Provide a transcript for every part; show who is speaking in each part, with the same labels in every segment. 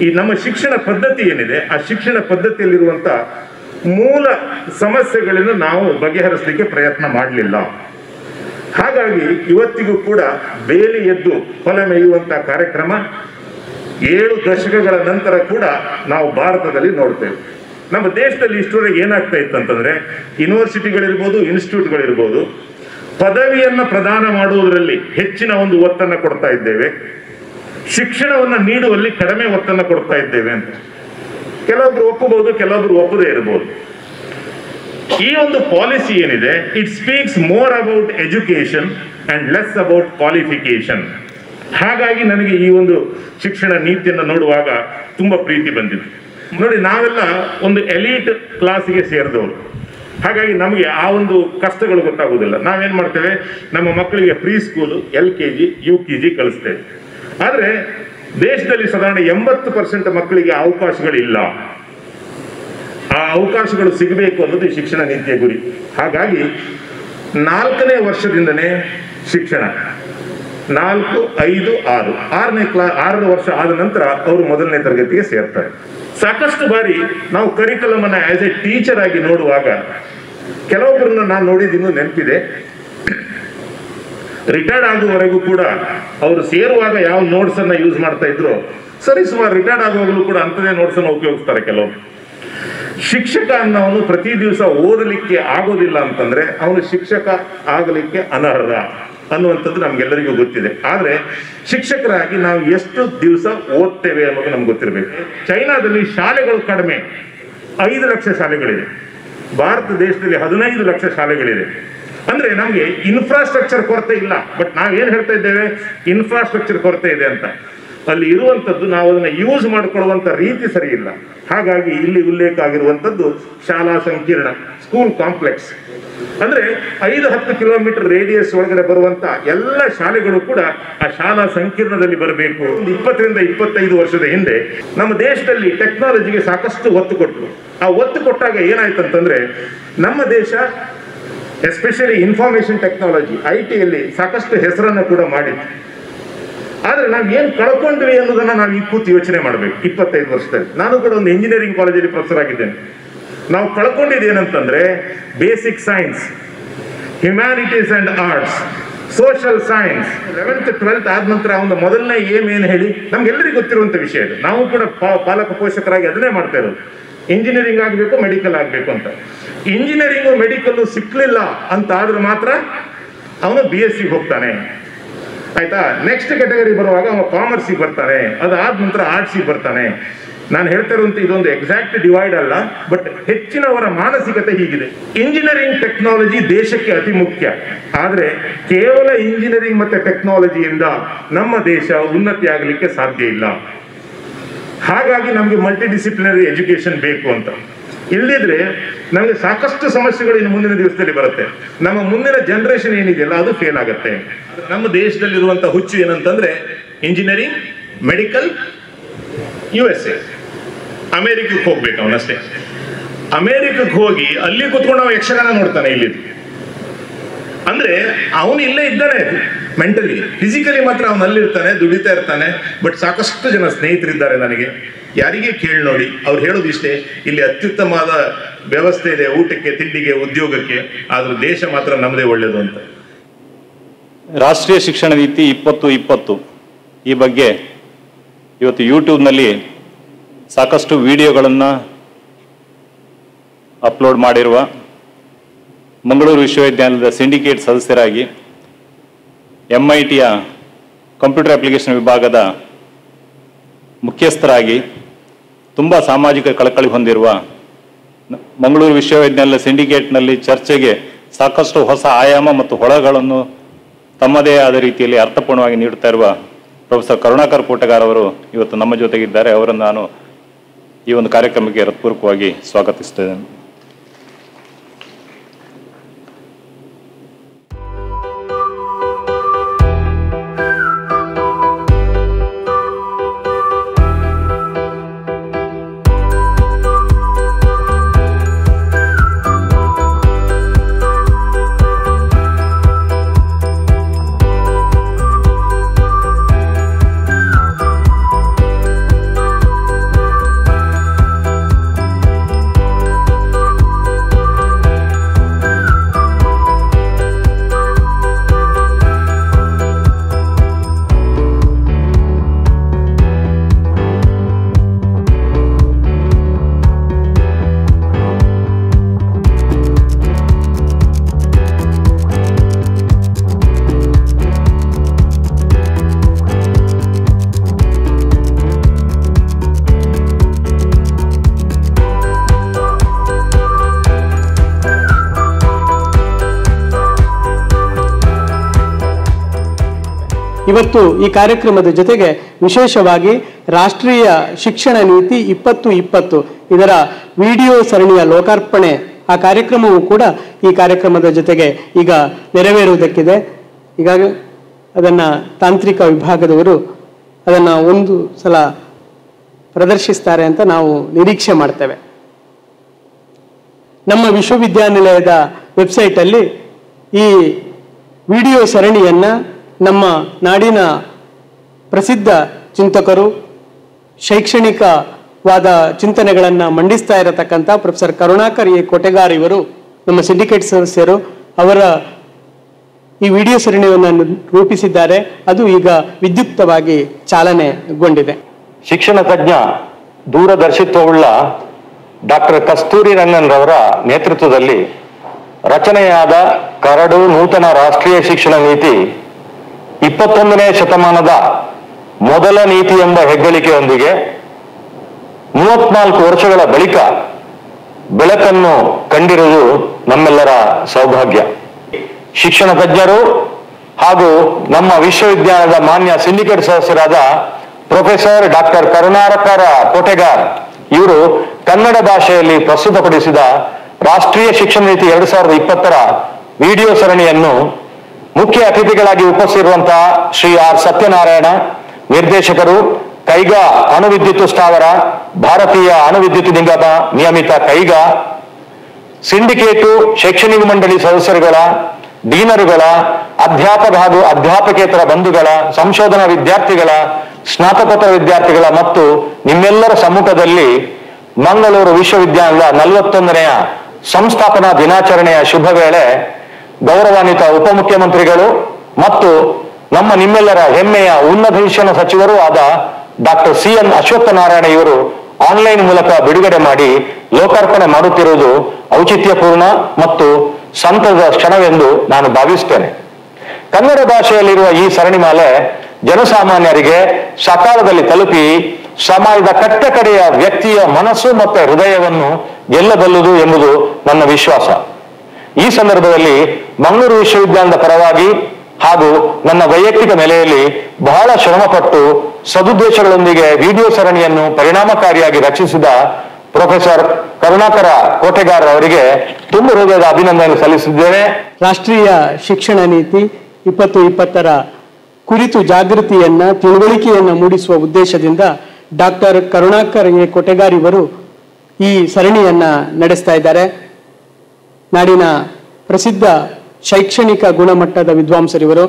Speaker 1: ಈ ನಮ್ಮ ಶಿಕ್ಷಣ ಪದ್ಧತಿ ಏನಿದೆ ಆ ಶಿಕ್ಷಣ ಪದ್ಧತಿಯಲ್ಲಿರುವಂತ ಮೂಲ ಸಮಸ್ಯೆಗಳನ್ನು ನಾವು ಬಗೆಹರಿಸಲಿಕ್ಕೆ ಪ್ರಯತ್ನ ಮಾಡಲಿಲ್ಲ ಹಾಗಾಗಿ ಇವತ್ತಿಗೂ ಕೂಡ ಬೇಲಿ ಎದ್ದು ಫಲ ಮೇಯುವಂತ ಕಾರ್ಯಕ್ರಮ ಏಳು ದಶಕಗಳ ನಂತರ ಕೂಡ ನಾವು ಭಾರತದಲ್ಲಿ ನೋಡ್ತೇವೆ ನಮ್ಮ ದೇಶದಲ್ಲಿ ಇಷ್ಟರವರೆಗೆ ಏನಾಗ್ತಾ ಇತ್ತು ಅಂತಂದ್ರೆ ಯೂನಿವರ್ಸಿಟಿಗಳಿರ್ಬೋದು ಇನ್ಸ್ಟಿಟ್ಯೂಟ್ಗಳಿರ್ಬೋದು ಪದವಿಯನ್ನ ಪ್ರದಾನ ಮಾಡುವುದರಲ್ಲಿ ಹೆಚ್ಚಿನ ಒಂದು ಒತ್ತನ್ನು ಕೊಡ್ತಾ ಇದ್ದೇವೆ ಶಿಕ್ಷಣವನ್ನು ನೀಡುವಲ್ಲಿ ಕಡಿಮೆ ಒತ್ತನ್ನು ಕೊಡ್ತಾ ಇದ್ದೇವೆ ಅಂತ ಕೆಲವೊಬ್ರು ಒಪ್ಪಬಹುದು ಕೆಲವೊಬ್ರು ಒಪ್ಪದೇ ಇರಬಹುದು ಈ ಒಂದು ಪಾಲಿಸಿ ಏನಿದೆ it speaks more about education and less about qualification ಹಾಗಾಗಿ ನನಗೆ ಈ ಒಂದು ಶಿಕ್ಷಣ ನೀತಿಯನ್ನು ನೋಡುವಾಗ ತುಂಬಾ ಪ್ರೀತಿ ಬಂದಿದೆ ನೋಡಿ ನಾವೆಲ್ಲ ಒಂದು ಎಲೀಟ್ ಕ್ಲಾಸಿಗೆ ಸೇರಿದವರು ಹಾಗಾಗಿ ನಮಗೆ ಆ ಒಂದು ಕಷ್ಟಗಳು ಗೊತ್ತಾಗುವುದಿಲ್ಲ ನಾವೇನ್ ಮಾಡ್ತೇವೆ ನಮ್ಮ ಮಕ್ಕಳಿಗೆ pre school L K G U K G ಕಲಿಸ್ತೇವೆ ಆದರೆ ದೇಶದಲ್ಲಿ ಸಾಧಾರಣ ಎಂಬತ್ತು ಪರ್ಸೆಂಟ್ ಮಕ್ಕಳಿಗೆ ಅವಕಾಶಗಳಿಲ್ಲ ಆ ಅವಕಾಶಗಳು ಸಿಗಬೇಕು ಅನ್ನೋದು ಈ ಶಿಕ್ಷಣ ನೀತಿಯ ಗುರಿ ಹಾಗಾಗಿ ನಾಲ್ಕನೇ ವರ್ಷದಿಂದನೇ ಶಿಕ್ಷಣ ನಾಲ್ಕು ಐದು ಆರು ಆರನೇ ಕ್ಲಾ ಆರನೇ ವರ್ಷ ಆದ ನಂತರ ಅವರು ಮೊದಲನೇ ತರಗತಿಗೆ ಸೇರ್ತಾರೆ ಸಾಕಷ್ಟು ಬಾರಿ ನಾವು ಕರಿಕಲಮ್ ಅನ್ನ ಆಸ್ ಎ ಟೀಚರ್ ಆಗಿ ನೋಡುವಾಗ ಕೆಲವೊಬ್ಬರನ್ನ ನಾನು ನೋಡಿದ್ದು ನೆನಪಿದೆ ರಿಟೈರ್ಡ್ ಆಗುವವರೆಗೂ ಕೂಡ ಅವರು ಸೇರುವಾಗ ಯಾವ ನೋಟ್ಸ್ ಅನ್ನ ಯೂಸ್ ಮಾಡ್ತಾ ಇದ್ರು ಸರಿ ಸುಮಾರು ರಿಟೈರ್ಡ್ ಆಗುವಾಗಲೂ ಕೂಡ ಅಂಥದೇ ನೋಟ್ಸ್ ಅನ್ನು ಉಪಯೋಗಿಸ್ತಾರೆ ಕೆಲವರು ಶಿಕ್ಷಕ ಅನ್ನೋನು ಪ್ರತಿ ದಿವಸ ಓದಲಿಕ್ಕೆ ಆಗೋದಿಲ್ಲ ಅಂತಂದ್ರೆ ಅವನು ಶಿಕ್ಷಕ ಆಗಲಿಕ್ಕೆ ಅನರ್ಹ ಅನ್ನುವಂಥದ್ದು ನಮ್ಗೆಲ್ಲರಿಗೂ ಗೊತ್ತಿದೆ ಆದ್ರೆ ಶಿಕ್ಷಕರಾಗಿ ನಾವು ಎಷ್ಟು ದಿವಸ ಓದ್ತೇವೆ ಅನ್ನೋದು ನಮ್ಗೆ ಗೊತ್ತಿರಬೇಕು ಚೈನಾದಲ್ಲಿ ಶಾಲೆಗಳು ಕಡಿಮೆ ಐದು ಲಕ್ಷ ಶಾಲೆಗಳಿದೆ ಭಾರತ ದೇಶದಲ್ಲಿ ಹದಿನೈದು ಲಕ್ಷ ಶಾಲೆಗಳಿದೆ ಅಂದ್ರೆ ನಮಗೆ ಇನ್ಫ್ರಾಸ್ಟ್ರಕ್ಚರ್ ಕೊರತೆ ಇಲ್ಲ ಬಟ್ ನಾವೇನ್ ಹೇಳ್ತಾ ಇದ್ದೇವೆ ಇನ್ಫ್ರಾಸ್ಟ್ರಕ್ಚರ್ ಕೊರತೆ ಇದೆ ಅಂತ ಅಲ್ಲಿ ಇರುವಂತದ್ದು ನಾವು ಅದನ್ನ ಯೂಸ್ ಮಾಡಿಕೊಳ್ಳುವಂತ ರೀತಿ ಸರಿ ಇಲ್ಲ ಹಾಗಾಗಿ ಇಲ್ಲಿ ಉಲ್ಲೇಖ ಆಗಿರುವಂತದ್ದು ಶಾಲಾ ಸಂಕೀರ್ಣ ಸ್ಕೂಲ್ ಕಾಂಪ್ಲೆಕ್ಸ್ ಅಂದ್ರೆ ಐದು ಹತ್ತು ಕಿಲೋಮೀಟರ್ ರೇಡಿಯಸ್ ಒಳಗಡೆ ಬರುವಂತ ಎಲ್ಲ ಶಾಲೆಗಳು ಕೂಡ ಆ ಶಾಲಾ ಸಂಕೀರ್ಣದಲ್ಲಿ ಬರಬೇಕು ಒಂದು ಇಪ್ಪತ್ತರಿಂದ ಇಪ್ಪತ್ತೈದು ವರ್ಷದ ಹಿಂದೆ ನಮ್ಮ ದೇಶದಲ್ಲಿ ಟೆಕ್ನಾಲಜಿಗೆ ಸಾಕಷ್ಟು ಒತ್ತು ಕೊಟ್ಟರು ಆ ಒತ್ತು ಕೊಟ್ಟಾಗ ಏನಾಯ್ತು ಅಂತಂದ್ರೆ ನಮ್ಮ ದೇಶ ಎಸ್ಪೆಷಲಿ ಇನ್ಫಾರ್ಮೇಶನ್ ಟೆಕ್ನಾಲಜಿ ಐ ಟಿಯಲ್ಲಿ ಸಾಕಷ್ಟು ಹೆಸರನ್ನು ಕೂಡ ಮಾಡಿತ್ತು ಆದ್ರೆ ನಾವು ಏನು ಕಳ್ಕೊಂಡ್ವಿ ಅನ್ನೋದನ್ನ ನಾವು ಈ ಕೂತು ಯೋಚನೆ ಮಾಡಬೇಕು ಇಪ್ಪತ್ತೈದು ವರ್ಷದಲ್ಲಿ ನಾನು ಕೂಡ ಒಂದು ಇಂಜಿನಿಯರಿಂಗ್ ಕಾಲೇಜಲ್ಲಿ ಪ್ರೊಫೆಸರ್ ಆಗಿದ್ದೇನೆ ನಾವು ಕಳ್ಕೊಂಡಿದ್ದು ಏನಂತಂದ್ರೆ basic science humanities and arts social science eleventh twelfth ಆದ ನಂತರ ಒಂದು ಮೊದಲನೇ ಏಮ್ ಏನು ಹೇಳಿ ನಮ್ಗೆಲ್ಲರಿಗೂ ಗೊತ್ತಿರುವಂತ ವಿಷಯ ಇದು ನಾವು ಕೂಡ ಪಾ- ಪಾಲಕ ಪೋಷಕರಾಗಿ ಅದನ್ನೇ ಮಾಡ್ತಾ ಇರೋದು ಇಂಜಿನಿಯರಿಂಗ್ ಆಗಬೇಕು ಮೆಡಿಕಲ್ ಆಗಬೇಕು ಅಂತ ಇಂಜಿನಿಯರಿಂಗು ಮೆಡಿಕಲ್ಲು ಸಿಕ್ಲಿಲ್ಲ ಅಂತ ಆದ್ರೆ ಮಾತ್ರ ಅವನು ಬಿ ಎಸ್ ಸಿಗೆ ಹೋಗ್ತಾನೆ ಆಯ್ತಾ ನೆಕ್ಸ್ಟ್ ಕ್ಯಾಟಗರಿ ಬರುವಾಗ ಅವ ಕಾಮರ್ಸಿಗೆ ಬರ್ತಾನೆ ಅದಾದ ನಂತರ ಆರ್ಟ್ಸಿಗೆ ಬರ್ತಾನೆ ನಾನು ಹೇಳ್ತಾ ಇರುವಂತ ಇದೊಂದು ಎಕ್ಸಾಕ್ಟ್ ಡಿವೈಡ್ ಅಲ್ಲ ಬಟ್ ಹೆಚ್ಚಿನವರ ಮಾನಸಿಕತೆ ಹೀಗಿದೆ ಇಂಜಿನಿಯರಿಂಗ್ ಟೆಕ್ನಾಲಜಿ ದೇಶಕ್ಕೆ ಅತಿ ಮುಖ್ಯ ಆದ್ರೆ ಕೇವಲ ಇಂಜಿನಿಯರಿಂಗ್ ಮತ್ತೆ ಟೆಕ್ನಾಲಜಿಯಿಂದ ನಮ್ಮ ದೇಶ ಉನ್ನತಿ ಆಗಲಿಕ್ಕೆ ಸಾಧ್ಯ ಇಲ್ಲ ಹಾಗಾಗಿ ನಮಗೆ ಮಲ್ಟಿ ಡಿಸಿಪ್ಲಿನರಿ ಎಜುಕೇಶನ್ ಬೇಕು ಅಂತ ಇಲ್ಲದಿದ್ರೆ ನಮಗೆ ಸಾಕಷ್ಟು ಸಮಸ್ಯೆಗಳು ಇನ್ನು ಮುಂದಿನ ದಿವಸದಲ್ಲಿ ಬರುತ್ತೆ ನಮ್ಮ ಮುಂದಿನ ಜನರೇಷನ್ ಏನಿದೆಯಲ್ಲ ಅದು ಫೇಲ್ ಆಗುತ್ತೆ ನಮ್ಮ ದೇಶದಲ್ಲಿರುವಂತ ಹುಚ್ಚು ಏನಂತಂದ್ರೆ engineering medical U S A ಅಮೇರಿಕಕ್ಕೆ ಹೋಗ್ಬೇಕು ಅವನಷ್ಟೇ ಅಮೇರಿಕಕ್ಕೆ ಹೋಗಿ ಅಲ್ಲಿ ಕೂತ್ಕೊಂಡು ಅವ ಯಕ್ಷಗಾನ ನೋಡ್ತಾನೆ ಇಲ್ಲಿ ಅಂದ್ರೆ ಅವನು ಇಲ್ಲೇ ಇದ್ದಾನೆ ಮೆಂಟಲಿ ಫಿಸಿಕಲಿ ಮಾತ್ರ ಅವನು ಅಲ್ಲಿರ್ತಾನೆ ದುಡಿತಾ ಇರ್ತಾನೆ ಬಟ್ ಸಾಕಷ್ಟು ಜನ ಸ್ನೇಹಿತರಿದ್ದಾರೆ ನನಗೆ ಯಾರಿಗೆ ಕೇಳಿ ನೋಡಿ ಅವ್ರು ಹೇಳೋದು ಇಷ್ಟೇ ಇಲ್ಲಿ ಅತ್ಯುತ್ತಮವಾದ ವ್ಯವಸ್ಥೆ ಇದೆ ಊಟಕ್ಕೆ ತಿಂಡಿಗೆ ಉದ್ಯೋಗಕ್ಕೆ ಆದ್ರೂ ದೇಶ ಮಾತ್ರ ನಮ್ಮದೇ ಒಳ್ಳೇದು ಅಂತ
Speaker 2: ರಾಷ್ಟ್ರೀಯ ಶಿಕ್ಷಣ ನೀತಿ ಇಪ್ಪತ್ತು ಇಪ್ಪತ್ತು ಈ ಬಗ್ಗೆ ಇವತ್ತು ಯೂಟ್ಯೂಬ್ನಲ್ಲಿ ಸಾಕಷ್ಟು ವಿಡಿಯೋಗಳನ್ನು ಅಪ್ಲೋಡ್ ಮಾಡಿರುವ ಮಂಗಳೂರು ವಿಶ್ವವಿದ್ಯಾಲಯದ ಸಿಂಡಿಕೇಟ್ ಸದಸ್ಯರಾಗಿ ಎಂ ಐ ಟಿಯ ಕಂಪ್ಯೂಟರ್ ಅಪ್ಲಿಕೇಶನ್ ವಿಭಾಗದ ಮುಖ್ಯಸ್ಥರಾಗಿ ತುಂಬ ಸಾಮಾಜಿಕ ಕಳಕಳಿ ಹೊಂದಿರುವ ನ- ಮಂಗಳೂರು ವಿಶ್ವವಿದ್ಯಾಲಯ ಸಿಂಡಿಕೇಟ್ನಲ್ಲಿ ಚರ್ಚೆಗೆ ಸಾಕಷ್ಟು ಹೊಸ ಆಯಾಮ ಮತ್ತು ಹೊಳಗಳನ್ನು ತಮ್ಮದೇ ಆದ ರೀತಿಯಲ್ಲಿ ಅರ್ಥಪೂರ್ಣವಾಗಿ ನೀಡುತ್ತಾ ಇರುವ ಪ್ರೊಫೆಸರ್ ಕರುಣಾಕರ್ ಕೋಟಗಾರ್ ಅವರು ಇವತ್ತು ನಮ್ಮ ಜೊತೆಗಿದ್ದಾರೆ ಅವರನ್ನು ನಾನು ಈ ಒಂದು ಕಾರ್ಯಕ್ರಮಕ್ಕೆ ಹೃತ್ಪೂರ್ವಕವಾಗಿ ಸ್ವಾಗತಿಸ್ತೇನೆ
Speaker 3: ಇವತ್ತು ಈ ಕಾರ್ಯಕ್ರಮದ ಜೊತೆಗೆ ವಿಶೇಷವಾಗಿ ರಾಷ್ಟ್ರೀಯ ಶಿಕ್ಷಣ ನೀತಿ ಇಪ್ಪತ್ತು ಇಪ್ಪತ್ತು ಇದರ ವಿಡಿಯೋ ಸರಣಿಯ ಲೋಕಾರ್ಪಣೆ ಆ ಕಾರ್ಯಕ್ರಮವು ಕೂಡ ಈ ಕಾರ್ಯಕ್ರಮದ ಜೊತೆಗೆ ಈಗ ನೆರವೇರುವುದಕ್ಕಿದೆ ಈಗಾಗ ಅದನ್ನು ತಾಂತ್ರಿಕ ವಿಭಾಗದವರು ಅದನ್ನು ಒಂದು ಸಲ ಪ್ರದರ್ಶಿಸ್ತಾರೆ ಅಂತ ನಾವು ನಿರೀಕ್ಷೆ ಮಾಡ್ತೇವೆ ನಮ್ಮ ವಿಶ್ವವಿದ್ಯಾನಿಲಯದ ವೆಬ್ಸೈಟಲ್ಲಿ ಈ ವಿಡಿಯೋ ಸರಣಿಯನ್ನು ನಮ್ಮ ನಾಡಿನ ಪ್ರಸಿದ್ಧ ಚಿಂತಕರು ಶೈಕ್ಷಣಿಕವಾದ ಚಿಂತನೆಗಳನ್ನು ಮಂಡಿಸ್ತಾ ಇರತಕ್ಕಂಥ ಪ್ರೊಫೆಸರ್ ಕರುಣಾಕರ್ ಎ ಕೊಟೆಗಾರ್ ಇವರು ನಮ್ಮ ಸಿಂಡಿಕೇಟ್ ಸದಸ್ಯರು ಅವರ ಈ ವಿಡಿಯೋ ಸರಣಿಯನ್ನು ರೂಪಿಸಿದ್ದಾರೆ ಅದು ಈಗ ವಿದ್ಯುಕ್ತವಾಗಿ ಚಾಲನೆಗೊಂಡಿದೆ
Speaker 4: ಶಿಕ್ಷಣ ತಜ್ಞ ದೂರದರ್ಶಿತ್ವವುಳ್ಳ ಡಾಕ್ಟರ್ ಕಸ್ತೂರಿ ರಂಗನ್ ರವರ ನೇತೃತ್ವದಲ್ಲಿ ರಚನೆಯಾದ ಕರಡು ನೂತನ ರಾಷ್ಟ್ರೀಯ ಶಿಕ್ಷಣ ನೀತಿ ಇಪ್ಪತ್ತೊಂದನೇ ಶತಮಾನದ ಮೊದಲ ನೀತಿ ಎಂಬ ಹೆಗ್ಗಳಿಕೆಯೊಂದಿಗೆ ಮೂವತ್ನಾಲ್ಕು ವರ್ಷಗಳ ಬಳಿಕ ಬೆಳಕನ್ನು ಕಂಡಿರುವುದು ನಮ್ಮೆಲ್ಲರ ಸೌಭಾಗ್ಯ ಶಿಕ್ಷಣ ತಜ್ಞರು ಹಾಗೂ ನಮ್ಮ ವಿಶ್ವವಿದ್ಯಾಲಯದ ಮಾನ್ಯ ಸಿಂಡಿಕೇಟ್ ಸದಸ್ಯರಾದ ಪ್ರೊಫೆಸರ್ ಡಾಕ್ಟರ್ ಕರುಣಾರಕರ ಕೋಟೆಗಾರ್ ಇವರು ಕನ್ನಡ ಭಾಷೆಯಲ್ಲಿ ಪ್ರಸ್ತುತಪಡಿಸಿದ ರಾಷ್ಟ್ರೀಯ ಶಿಕ್ಷಣ ನೀತಿ ಎರಡ್ ಸಾವಿರದ ಇಪ್ಪತ್ತರ ವಿಡಿಯೋ ಸರಣಿಯನ್ನು ಮುಖ್ಯ ಅತಿಥಿಗಳಾಗಿ ಉಪಸ್ಥಿರುವಂತಹ ಶ್ರೀ ಆರ್ ಸತ್ಯನಾರಾಯಣ ನಿರ್ದೇಶಕರು ಕೈಗಾ ಅಣುವಿದ್ಯುತ್ ಸ್ಥಾವರ ಭಾರತೀಯ ಅಣುವಿದ್ಯುತ್ ನಿಗಮ ನಿಯಮಿತ ಕೈಗಾ ಸಿಂಡಿಕೇಟು ಶೈಕ್ಷಣಿಕ ಮಂಡಳಿ ಸದಸ್ಯರುಗಳ ಡೀನರುಗಳ ಅಧ್ಯಾಪಕ ಹಾಗೂ ಅಧ್ಯಾಪಕೇತರ ಬಂಧುಗಳ ಸಂಶೋಧನಾ ವಿದ್ಯಾರ್ಥಿಗಳ ಸ್ನಾತಕೋತ್ತರ ವಿದ್ಯಾರ್ಥಿಗಳ ಮತ್ತು ನಿಮ್ಮೆಲ್ಲರ ಸಮ್ಮುಖದಲ್ಲಿ ಮಂಗಳೂರು ವಿಶ್ವವಿದ್ಯಾಲಯದ ನಲವತ್ತೊಂದನೆಯ ಸಂಸ್ಥಾಪನಾ ದಿನಾಚರಣೆಯ ಶುಭ ವೇಳೆ ಗೌರವಾನ್ವಿತ ಉಪಮುಖ್ಯಮಂತ್ರಿಗಳು ಮತ್ತು ನಮ್ಮ ನಿಮ್ಮೆಲ್ಲರ ಹೆಮ್ಮೆಯ ಉನ್ನತ ಶಿಕ್ಷಣ ಸಚಿವರೂ ಆದ ಡಾಕ್ಟರ್ ಸಿ ಎನ್ ಅಶ್ವತ್ಥನಾರಾಯಣ ಇವರು ಆನ್ಲೈನ್ ಮೂಲಕ ಬಿಡುಗಡೆ ಮಾಡಿ ಲೋಕಾರ್ಪಣೆ ಮಾಡುತ್ತಿರುವುದು ಔಚಿತ್ಯಪೂರ್ಣ ಮತ್ತು ಸಂತದ ಕ್ಷಣವೆಂದು ನಾನು ಭಾವಿಸ್ತೇನೆ ಕನ್ನಡ ಭಾಷೆಯಲ್ಲಿರುವ ಈ ಸರಣಿಮಾಲೆ ಜನಸಾಮಾನ್ಯರಿಗೆ ಸಕಾಲದಲ್ಲಿ ತಲುಪಿ ಸಮಾಜದ ಕಟ್ಟಕಡೆಯ ವ್ಯಕ್ತಿಯ ಮನಸ್ಸು ಮತ್ತು ಹೃದಯವನ್ನು ಗೆಲ್ಲಬಲ್ಲುದು ಎಂಬುದು ನನ್ನ ವಿಶ್ವಾಸ ಈ ಸಂದರ್ಭದಲ್ಲಿ ಮಂಗಳೂರು ವಿಶ್ವವಿದ್ಯಾಲಯದ ಪರವಾಗಿ ಹಾಗೂ ನನ್ನ ವೈಯಕ್ತಿಕ ನೆಲೆಯಲ್ಲಿ ಬಹಳ ಶ್ರಮಪಟ್ಟು ಸದುದ್ದೇಶಗಳೊಂದಿಗೆ ವಿಡಿಯೋ ಸರಣಿಯನ್ನು ಪರಿಣಾಮಕಾರಿಯಾಗಿ ರಚಿಸಿದ ಪ್ರೊಫೆಸರ್ ಕರುಣಾಕರ ಕೋಟೆಗಾರ್ ಅವರಿಗೆ ತುಂಬ ಹೃದಯದ ಅಭಿನಂದನೆ ಸಲ್ಲಿಸಿದ್ದೇನೆ
Speaker 3: ರಾಷ್ಟ್ರೀಯ ಶಿಕ್ಷಣ ನೀತಿ ಇಪ್ಪತ್ತು ಇಪ್ಪತ್ತರ ಕುರಿತು ಜಾಗೃತಿಯನ್ನ ತಿಳುವಳಿಕೆಯನ್ನು ಮೂಡಿಸುವ ಉದ್ದೇಶದಿಂದ ಡಾಕ್ಟರ್ ಕರುಣಾಕರ್ ಎ ಕೊಟೆಗಾರ್ ಇವರು ಈ ಸರಣಿಯನ್ನ ನಡೆಸ್ತಾ ಇದ್ದಾರೆ ನಾಡಿನ ಪ್ರಸಿದ್ಧ ಶೈಕ್ಷಣಿಕ ಗುಣಮಟ್ಟದ ವಿದ್ವಾಂಸರಿವರು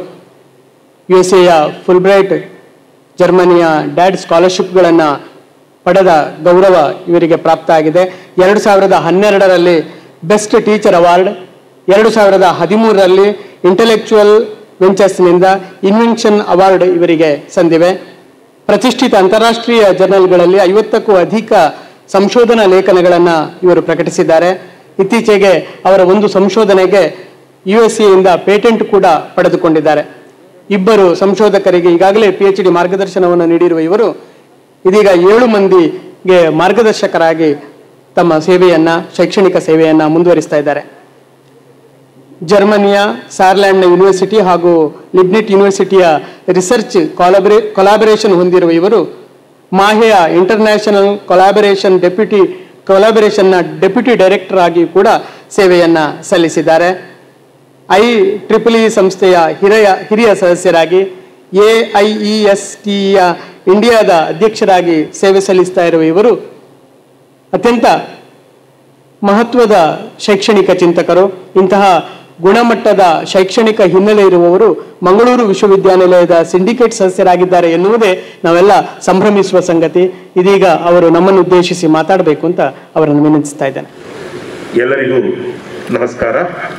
Speaker 3: ಯು ಎಸ್ ಎಯ ಫುಲ್ಬ್ರೈಟ್ ಜರ್ಮನಿಯ ಡ್ಯಾಡ್ ಸ್ಕಾಲರ್ಶಿಪ್ಗಳನ್ನು ಪಡೆದ ಗೌರವ ಇವರಿಗೆ ಪ್ರಾಪ್ತ ಆಗಿದೆ ಎರಡು ಸಾವಿರದ ಹನ್ನೆರಡರಲ್ಲಿ ಬೆಸ್ಟ್ ಟೀಚರ್ ಅವಾರ್ಡ್ ಎರಡು ಸಾವಿರದ ಹದಿಮೂರರಲ್ಲಿ ಇಂಟೆಲೆಕ್ಚುಯಲ್ ವೆಂಚರ್ಸ್ನಿಂದ ಇನ್ವೆನ್ಷನ್ ಅವಾರ್ಡ್ ಇವರಿಗೆ ಸಂದಿವೆ ಪ್ರತಿಷ್ಠಿತ ಅಂತಾರಾಷ್ಟ್ರೀಯ ಜರ್ನಲ್ಗಳಲ್ಲಿ ಐವತ್ತಕ್ಕೂ ಅಧಿಕ ಸಂಶೋಧನಾ ಲೇಖನಗಳನ್ನು ಇವರು ಪ್ರಕಟಿಸಿದ್ದಾರೆ ಇತ್ತೀಚೆಗೆ ಅವರ ಒಂದು ಸಂಶೋಧನೆಗೆ ಯು ಎಸ್ ಎಯಿಂದ ಪೇಟೆಂಟ್ ಕೂಡ ಪಡೆದುಕೊಂಡಿದ್ದಾರೆ ಇಬ್ಬರು ಸಂಶೋಧಕರಿಗೆ ಈಗಾಗಲೇ ಪಿ ಎಚ್ ಡಿ ಮಾರ್ಗದರ್ಶನವನ್ನು ನೀಡಿರುವ ಇವರು ಇದೀಗ ಏಳು ಮಂದಿಗೆ ಮಾರ್ಗದರ್ಶಕರಾಗಿ ತಮ್ಮ ಸೇವೆಯನ್ನ ಶೈಕ್ಷಣಿಕ ಸೇವೆಯನ್ನ ಮುಂದುವರಿಸ್ತಾ ಇದ್ದಾರೆ ಜರ್ಮನಿಯ ಸಾರ್ಲ್ಯಾಂಡ್ನ ಯೂನಿವರ್ಸಿಟಿ ಹಾಗೂ ಲಿಬ್ನಿಟ್ ಯೂನಿವರ್ಸಿಟಿಯ ರಿಸರ್ಚ್ ಕೊಲಾಬರೇ ಕೊಲಾಬರೇಷನ್ ಹೊಂದಿರುವ ಇವರು ಮಾಹೆಯ ಇಂಟರ್ನ್ಯಾಷನಲ್ ಕೊಲಾಬರೇಷನ್ ಡೆಪ್ಯೂಟಿ ಕೊಲಾಬರೇಷನ್ನ ಡೆಪ್ಯೂಟಿ ಡೈರೆಕ್ಟರ್ ಆಗಿ ಕೂಡ ಸೇವೆಯನ್ನ ಸಲ್ಲಿಸಿದ್ದಾರೆ ಐ ಟ್ರಿಪಲ್ ಇ ಸಂಸ್ಥೆಯ ಹಿರಿಯ ಹಿರಿಯ ಸದಸ್ಯರಾಗಿ ಎ ಐ ಇ ಎಸ್ ಟಿಯ ಇಂಡಿಯಾದ ಅಧ್ಯಕ್ಷರಾಗಿ ಸೇವೆ ಸಲ್ಲಿಸ್ತಾ ಇರುವ ಇವರು ಅತ್ಯಂತ ಮಹತ್ವದ ಶೈಕ್ಷಣಿಕ ಚಿಂತಕರು ಇಂತಹ ಗುಣಮಟ್ಟದ ಶೈಕ್ಷಣಿಕ ಹಿನ್ನೆಲೆ ಇರುವವರು ಮಂಗಳೂರು ವಿಶ್ವವಿದ್ಯಾನಿಲಯದ ಸಿಂಡಿಕೇಟ್ ಸದಸ್ಯರಾಗಿದ್ದಾರೆ ಎನ್ನುವುದೇ ನಾವೆಲ್ಲ ಸಂಭ್ರಮಿಸುವ ಸಂಗತಿ ಇದೀಗ ಅವರು ನಮ್ಮನ್ನು ಉದ್ದೇಶಿಸಿ ಮಾತಾಡಬೇಕು ಅಂತ ಅವರನ್ನು ವಿನಂತಿಸ್ತಾ ಇದ್ದೇನೆ
Speaker 1: ಎಲ್ಲರಿಗೂ ನಮಸ್ಕಾರ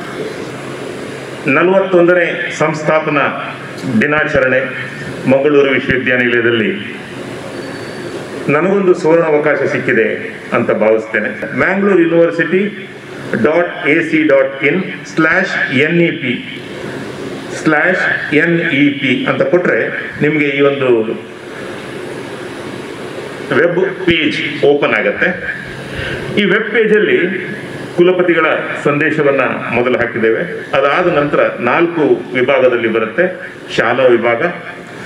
Speaker 1: ನಲವತ್ತೊಂದನೇ ಸಂಸ್ಥಾಪನಾ ದಿನಾಚರಣೆ ಮಂಗಳೂರು ವಿಶ್ವವಿದ್ಯಾನಿಲಯದಲ್ಲಿ ನನಗೊಂದು ಸುವರ್ಣ ಅವಕಾಶ ಸಿಕ್ಕಿದೆ ಅಂತ ಭಾವಿಸ್ತೇನೆ Mangalore university dot A C dot in slash N E P slash N E P ಅಂತ ಕೊಟ್ಟರೆ ನಿಮಗೆ ಈ ಒಂದು ವೆಬ್ ಪೇಜ್ ಓಪನ್ ಆಗುತ್ತೆ ಈ ವೆಬ್ ಪೇಜಲ್ಲಿ ಕುಲಪತಿಗಳ ಸಂದೇಶವನ್ನ ಮೊದಲು ಹಾಕಿದ್ದೇವೆ ಅದಾದ ನಂತರ ನಾಲ್ಕು ವಿಭಾಗದಲ್ಲಿ ಬರುತ್ತೆ ಶಾಲಾ ವಿಭಾಗ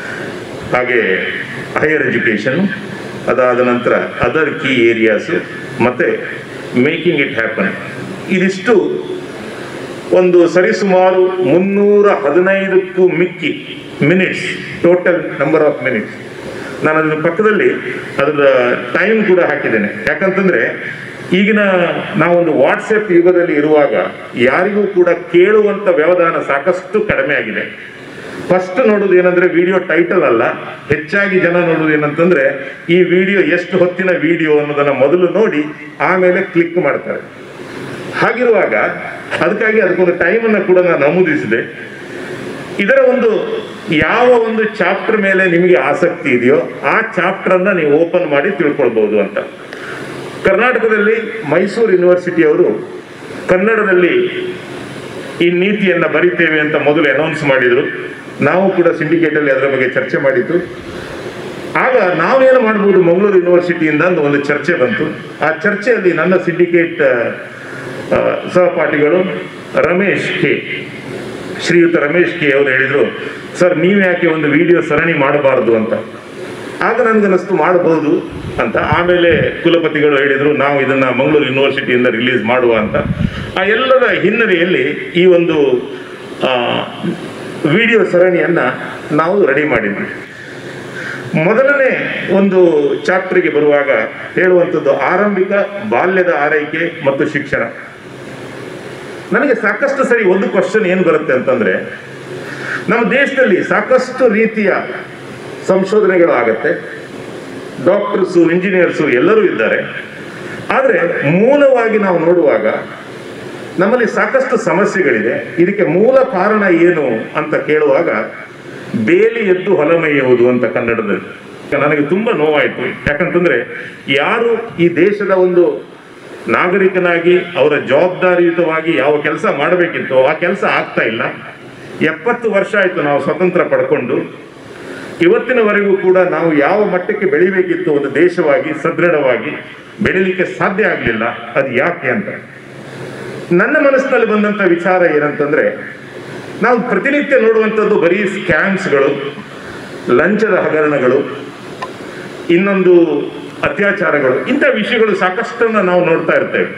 Speaker 1: ಹಾಗೆ ಹೈಯರ್ ಎಜುಕೇಷನ್ ಅದಾದ ನಂತರ ಅದರ್ ಕೀ ಏರಿಯಾಸು ಮತ್ತು ಮೇಕಿಂಗ್ ಇಟ್ ಹ್ಯಾಪನ್ ಇದಿಷ್ಟು ಒಂದು ಸರಿಸುಮಾರು ಮುನ್ನೂರ ಹದಿನೈದಕ್ಕೂ ಮಿಕ್ಕಿ minutes total number of minutes ನಾನು ಅದರ ಪಕ್ಕದಲ್ಲಿ ಅದರ ಟೈಮ್ ಕೂಡ ಹಾಕಿದ್ದೇನೆ ಯಾಕಂತಂದ್ರೆ ಈಗಿನ ನಾವೊಂದು ವಾಟ್ಸಪ್ ಯುಗದಲ್ಲಿ ಇರುವಾಗ ಯಾರಿಗೂ ಕೂಡ ಕೇಳುವಂತ ವ್ಯವಧಾನ ಸಾಕಷ್ಟು ಕಡಿಮೆ ಆಗಿದೆ ಫಸ್ಟ್ ನೋಡೋದು ಏನಂದ್ರೆ ವಿಡಿಯೋ ಟೈಟಲ್ ಅಲ್ಲ ಹೆಚ್ಚಾಗಿ ಜನ ನೋಡೋದು ಏನಂತಂದ್ರೆ ಈ ವಿಡಿಯೋ ಎಷ್ಟು ಹೊತ್ತಿನ ವಿಡಿಯೋ ಅನ್ನೋದನ್ನ ಮೊದಲು ನೋಡಿ ಆಮೇಲೆ ಕ್ಲಿಕ್ ಮಾಡ್ತಾರೆ ಹಾಗಿರುವಾಗ ಅದಕ್ಕಾಗಿ ಅದಕ್ಕೊಂದು ಟೈಮನ್ನು ಕೂಡ ನಾನು ನಮೂದಿಸಿದೆ ಇದರ ಒಂದು ಯಾವ ಒಂದು ಚಾಪ್ಟರ್ ಮೇಲೆ ನಿಮಗೆ ಆಸಕ್ತಿ ಇದೆಯೋ ಆ ಚಾಪ್ಟರ್ ಅನ್ನ ನೀವು ಓಪನ್ ಮಾಡಿ ತಿಳ್ಕೊಳ್ಬಹುದು ಅಂತ ಕರ್ನಾಟಕದಲ್ಲಿ ಮೈಸೂರು ಯೂನಿವರ್ಸಿಟಿಯವರು ಕನ್ನಡದಲ್ಲಿ ಈ ನೀತಿಯನ್ನ ಬರಿತೇವೆ ಅಂತ ಮೊದಲು ಅನೌನ್ಸ್ ಮಾಡಿದ್ರು ನಾವು ಕೂಡ ಸಿಂಡಿಕೇಟ್ ಅಲ್ಲಿ ಅದರ ಬಗ್ಗೆ ಚರ್ಚೆ ಮಾಡಿದ್ದು ಆಗ ನಾವೇನು ಮಾಡ್ಬೋದು ಮಂಗಳೂರು ಯೂನಿವರ್ಸಿಟಿಯಿಂದ ಅಂತ ಒಂದು ಚರ್ಚೆ ಬಂತು ಆ ಚರ್ಚೆಯಲ್ಲಿ ನನ್ನ ಸಿಂಡಿಕೇಟ್ ಆ, ಸಹಪಾಠಿಗಳು ರಮೇಶ್ ಕೆ ಶ್ರೀಯುತ ರಮೇಶ್ ಕೆ ಅವರು ಹೇಳಿದ್ರು ಸರ್ ನೀವು ಯಾಕೆ ಒಂದು ವಿಡಿಯೋ ಸರಣಿ ಮಾಡಬಾರದು ಅಂತ ಆಗ ನನ್ಗನ್ನಿಸ್ತು ಮಾಡಬಹುದು ಅಂತ ಆಮೇಲೆ ಕುಲಪತಿಗಳು ಹೇಳಿದ್ರು ನಾವು ಇದನ್ನ ಮಂಗಳೂರು ಯೂನಿವರ್ಸಿಟಿಯಿಂದ ರಿಲೀಸ್ ಮಾಡುವ ಅಂತ ಆ ಎಲ್ಲರ ಹಿನ್ನೆಲೆಯಲ್ಲಿ ಈ ಒಂದು ವಿಡಿಯೋ ಸರಣಿಯನ್ನ ನಾವು ರೆಡಿ ಮಾಡಿದ್ವಿ ಮೊದಲನೇ ಒಂದು ಚಾಪ್ಟರ್ಗೆ ಬರುವಾಗ ಹೇಳುವಂಥದ್ದು ಆರಂಭಿಕ ಬಾಲ್ಯದ ಆರೈಕೆ ಮತ್ತು ಶಿಕ್ಷಣ ನನಗೆ ಸಾಕಷ್ಟು ಸರಿ ಒಂದು ಕ್ವಶನ್ ಏನು ಬರುತ್ತೆ ಅಂತಂದ್ರೆ ನಮ್ಮ ದೇಶದಲ್ಲಿ ಸಾಕಷ್ಟು ರೀತಿಯ ಸಂಶೋಧನೆಗಳು ಆಗತ್ತೆ ಡಾಕ್ಟರ್ಸು ಇಂಜಿನಿಯರ್ಸು ಎಲ್ಲರೂ ಇದ್ದಾರೆ ಆದರೆ ಮೂಲವಾಗಿ ನಾವು ನೋಡುವಾಗ ನಮ್ಮಲ್ಲಿ ಸಾಕಷ್ಟು ಸಮಸ್ಯೆಗಳಿದೆ ಇದಕ್ಕೆ ಮೂಲ ಕಾರಣ ಏನು ಅಂತ ಕೇಳುವಾಗ ಬೇಲಿ ಎದ್ದು ಹೊಲ ಮೇಯುವುದು ಅಂತ ಕನ್ನಡದಲ್ಲಿ ನನಗೆ ತುಂಬಾ ನೋವಾಯಿತು ಯಾಕಂತಂದ್ರೆ ಯಾರು ಈ ದೇಶದ ಒಂದು ನಾಗರಿಕನಾಗಿ ಅವರ ಜವಾಬ್ದಾರಿಯುತವಾಗಿ ಯಾವ ಕೆಲಸ ಮಾಡಬೇಕಿತ್ತೋ ಆ ಕೆಲಸ ಆಗ್ತಾ ಇಲ್ಲ ಎಪ್ಪತ್ತು ವರ್ಷ ಆಯಿತು ನಾವು ಸ್ವತಂತ್ರ ಪಡ್ಕೊಂಡು ಇವತ್ತಿನವರೆಗೂ ಕೂಡ ನಾವು ಯಾವ ಮಟ್ಟಕ್ಕೆ ಬೆಳಿಬೇಕಿತ್ತು ಒಂದು ದೇಶವಾಗಿ ಸದೃಢವಾಗಿ ಬೆಳಿಲಿಕ್ಕೆ ಸಾಧ್ಯ ಆಗಲಿಲ್ಲ ಅದು ಯಾಕೆ ಅಂತ ನನ್ನ ಮನಸ್ಸಿನಲ್ಲಿ ಬಂದಂತ ವಿಚಾರ ಏನಂತಂದ್ರೆ ನಾವು ಪ್ರತಿನಿತ್ಯ ನೋಡುವಂಥದ್ದು ಬರೀ ಸ್ಕ್ಯಾಮ್ಸ್ಗಳು ಲಂಚದ ಹಗರಣಗಳು ಇನ್ನೊಂದು ಅತ್ಯಾಚಾರಗಳು ಇಂಥ ವಿಷಯಗಳು ಸಾಕಷ್ಟನ್ನು ನಾವು ನೋಡ್ತಾ ಇರ್ತೇವೆ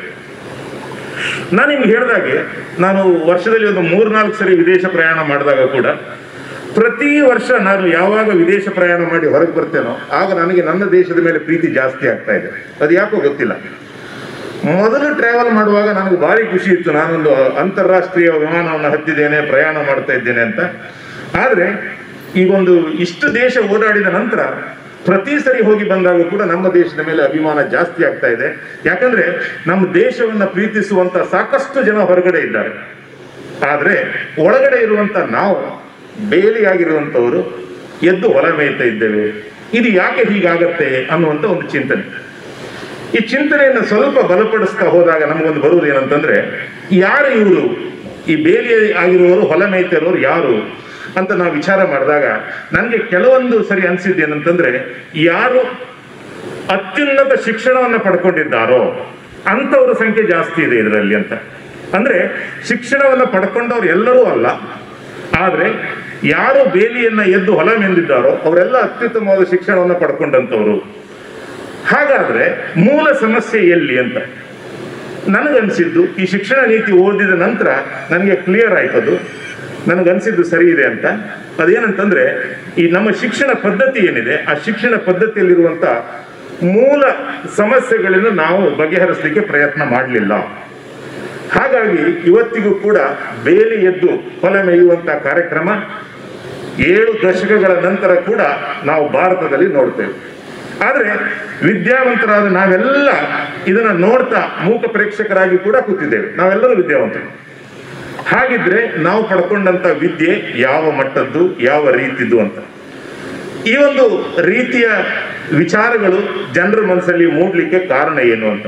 Speaker 1: ನಾನು ನಿಮ್ಗೆ ಹೇಳಿದಾಗೆ ನಾನು ವರ್ಷದಲ್ಲಿ ಒಂದು ಮೂರ್ನಾಲ್ಕು ಸರಿ ವಿದೇಶ ಪ್ರಯಾಣ ಮಾಡಿದಾಗ ಕೂಡ ಪ್ರತಿ ವರ್ಷ ನಾನು ಯಾವಾಗ ವಿದೇಶ ಪ್ರಯಾಣ ಮಾಡಿ ಹೊರಗೆ ಬರ್ತೇನೋ ಆಗ ನನಗೆ ನನ್ನ ದೇಶದ ಮೇಲೆ ಪ್ರೀತಿ ಜಾಸ್ತಿ ಆಗ್ತಾ ಇದೆ ಅದು ಯಾಕೋ ಗೊತ್ತಿಲ್ಲ ಮೊದಲು ಟ್ರಾವೆಲ್ ಮಾಡುವಾಗ ನನಗೆ ಭಾರಿ ಖುಷಿ ಇತ್ತು ನಾನೊಂದು ಅಂತಾರಾಷ್ಟ್ರೀಯ ವಿಮಾನವನ್ನು ಹತ್ತಿದ್ದೇನೆ ಪ್ರಯಾಣ ಮಾಡ್ತಾ ಇದ್ದೇನೆ ಅಂತ ಆದರೆ ಈಗೊಂದು ಇಷ್ಟು ದೇಶ ಓಡಾಡಿದ ನಂತರ ಪ್ರತಿ ಸರಿ ಹೋಗಿ ಬಂದಾಗ ಕೂಡ ನಮ್ಮ ದೇಶದ ಮೇಲೆ ಅಭಿಮಾನ ಜಾಸ್ತಿ ಆಗ್ತಾ ಇದೆ ಯಾಕಂದ್ರೆ ನಮ್ಮ ದೇಶವನ್ನ ಪ್ರೀತಿಸುವಂತ ಸಾಕಷ್ಟು ಜನ ಹೊರಗಡೆ ಇದ್ದಾರೆ ಆದ್ರೆ ಒಳಗಡೆ ಇರುವಂತ ನಾವು ಬೇಲಿಯಾಗಿರುವಂತವರು ಎದ್ದು ಹೊರ ಮೇಯ್ತಾ ಇದ್ದೇವೆ ಇದು ಯಾಕೆ ಹೀಗಾಗತ್ತೆ ಅನ್ನುವಂತ ಒಂದು ಚಿಂತನೆ ಈ ಚಿಂತನೆಯನ್ನು ಸ್ವಲ್ಪ ಬಲಪಡಿಸ್ತಾ ಹೋದಾಗ ನಮಗೊಂದು ಬರುವುದು ಏನಂತಂದ್ರೆ ಯಾರು ಇವರು ಈ ಬೇಲಿ ಆಗಿರುವವರು ಹೊಲ ಮೇಯ್ತಾ ಇರೋರು ಯಾರು ಅಂತ ನಾವು ವಿಚಾರ ಮಾಡಿದಾಗ ನನಗೆ ಕೆಲವೊಂದು ಸರಿ ಅನಿಸಿದ್ದು ಏನಂತಂದ್ರೆ ಯಾರು ಅತ್ಯುನ್ನತ ಶಿಕ್ಷಣವನ್ನು ಪಡ್ಕೊಂಡಿದ್ದಾರೋ ಅಂಥವ್ರ ಸಂಖ್ಯೆ ಜಾಸ್ತಿ ಇದೆ ಇದರಲ್ಲಿ ಅಂತ ಅಂದ್ರೆ ಶಿಕ್ಷಣವನ್ನು ಪಡ್ಕೊಂಡವ್ರು ಎಲ್ಲರೂ ಅಲ್ಲ ಆದ್ರೆ ಯಾರು ಬೇಲಿಯನ್ನ ಎದ್ದು ಹೊಲ ಮೆಂದಿದ್ದಾರೋ ಅವರೆಲ್ಲ ಅತ್ಯುತ್ತಮವಾದ ಶಿಕ್ಷಣವನ್ನು ಪಡ್ಕೊಂಡಂಥವ್ರು ಹಾಗಾದ್ರೆ ಮೂಲ ಸಮಸ್ಯೆ ಎಲ್ಲಿ ಅಂತ ನನಗನ್ಸಿದ್ದು ಈ ಶಿಕ್ಷಣ ನೀತಿ ಓದಿದ ನಂತರ ನನಗೆ ಕ್ಲಿಯರ್ ಆಯ್ತದು ನನಗನ್ಸಿದ್ದು ಸರಿ ಇದೆ ಅಂತ ಅದೇನಂತಂದ್ರೆ ಈ ನಮ್ಮ ಶಿಕ್ಷಣ ಪದ್ಧತಿ ಏನಿದೆ ಆ ಶಿಕ್ಷಣ ಪದ್ಧತಿಯಲ್ಲಿರುವಂತ ಮೂಲ ಸಮಸ್ಯೆಗಳನ್ನು ನಾವು ಬಗೆಹರಿಸಲಿಕ್ಕೆ ಪ್ರಯತ್ನ ಮಾಡಲಿಲ್ಲ ಹಾಗಾಗಿ ಇವತ್ತಿಗೂ ಕೂಡ ಬೇಲಿ ಎದ್ದು ಹೊಲ ಮೇಯುವಂತ ಕಾರ್ಯಕ್ರಮ ಏಳು ದಶಕಗಳ ನಂತರ ಕೂಡ ನಾವು ಭಾರತದಲ್ಲಿ ನೋಡ್ತೇವೆ ಆದ್ರೆ ವಿದ್ಯಾವಂತರಾದ ನಾವೆಲ್ಲ ಇದನ್ನ ನೋಡ್ತಾ ಮೂಕ ಪ್ರೇಕ್ಷಕರಾಗಿ ಕೂಡ ಕೂತಿದ್ದೇವೆ ನಾವೆಲ್ಲರೂ ವಿದ್ಯಾವಂತರು ಹಾಗಿದ್ರೆ ನಾವು ಪಡ್ಕೊಂಡಂತ ವಿದ್ಯೆ ಯಾವ ಮಟ್ಟದ್ದು ಯಾವ ರೀತಿದ್ದು ಅಂತ ಈ ಒಂದು ರೀತಿಯ ವಿಚಾರಗಳು ಜನರ ಮನಸ್ಸಲ್ಲಿ ಮೂಡ್ಲಿಕ್ಕೆ ಕಾರಣ ಏನು ಅಂತ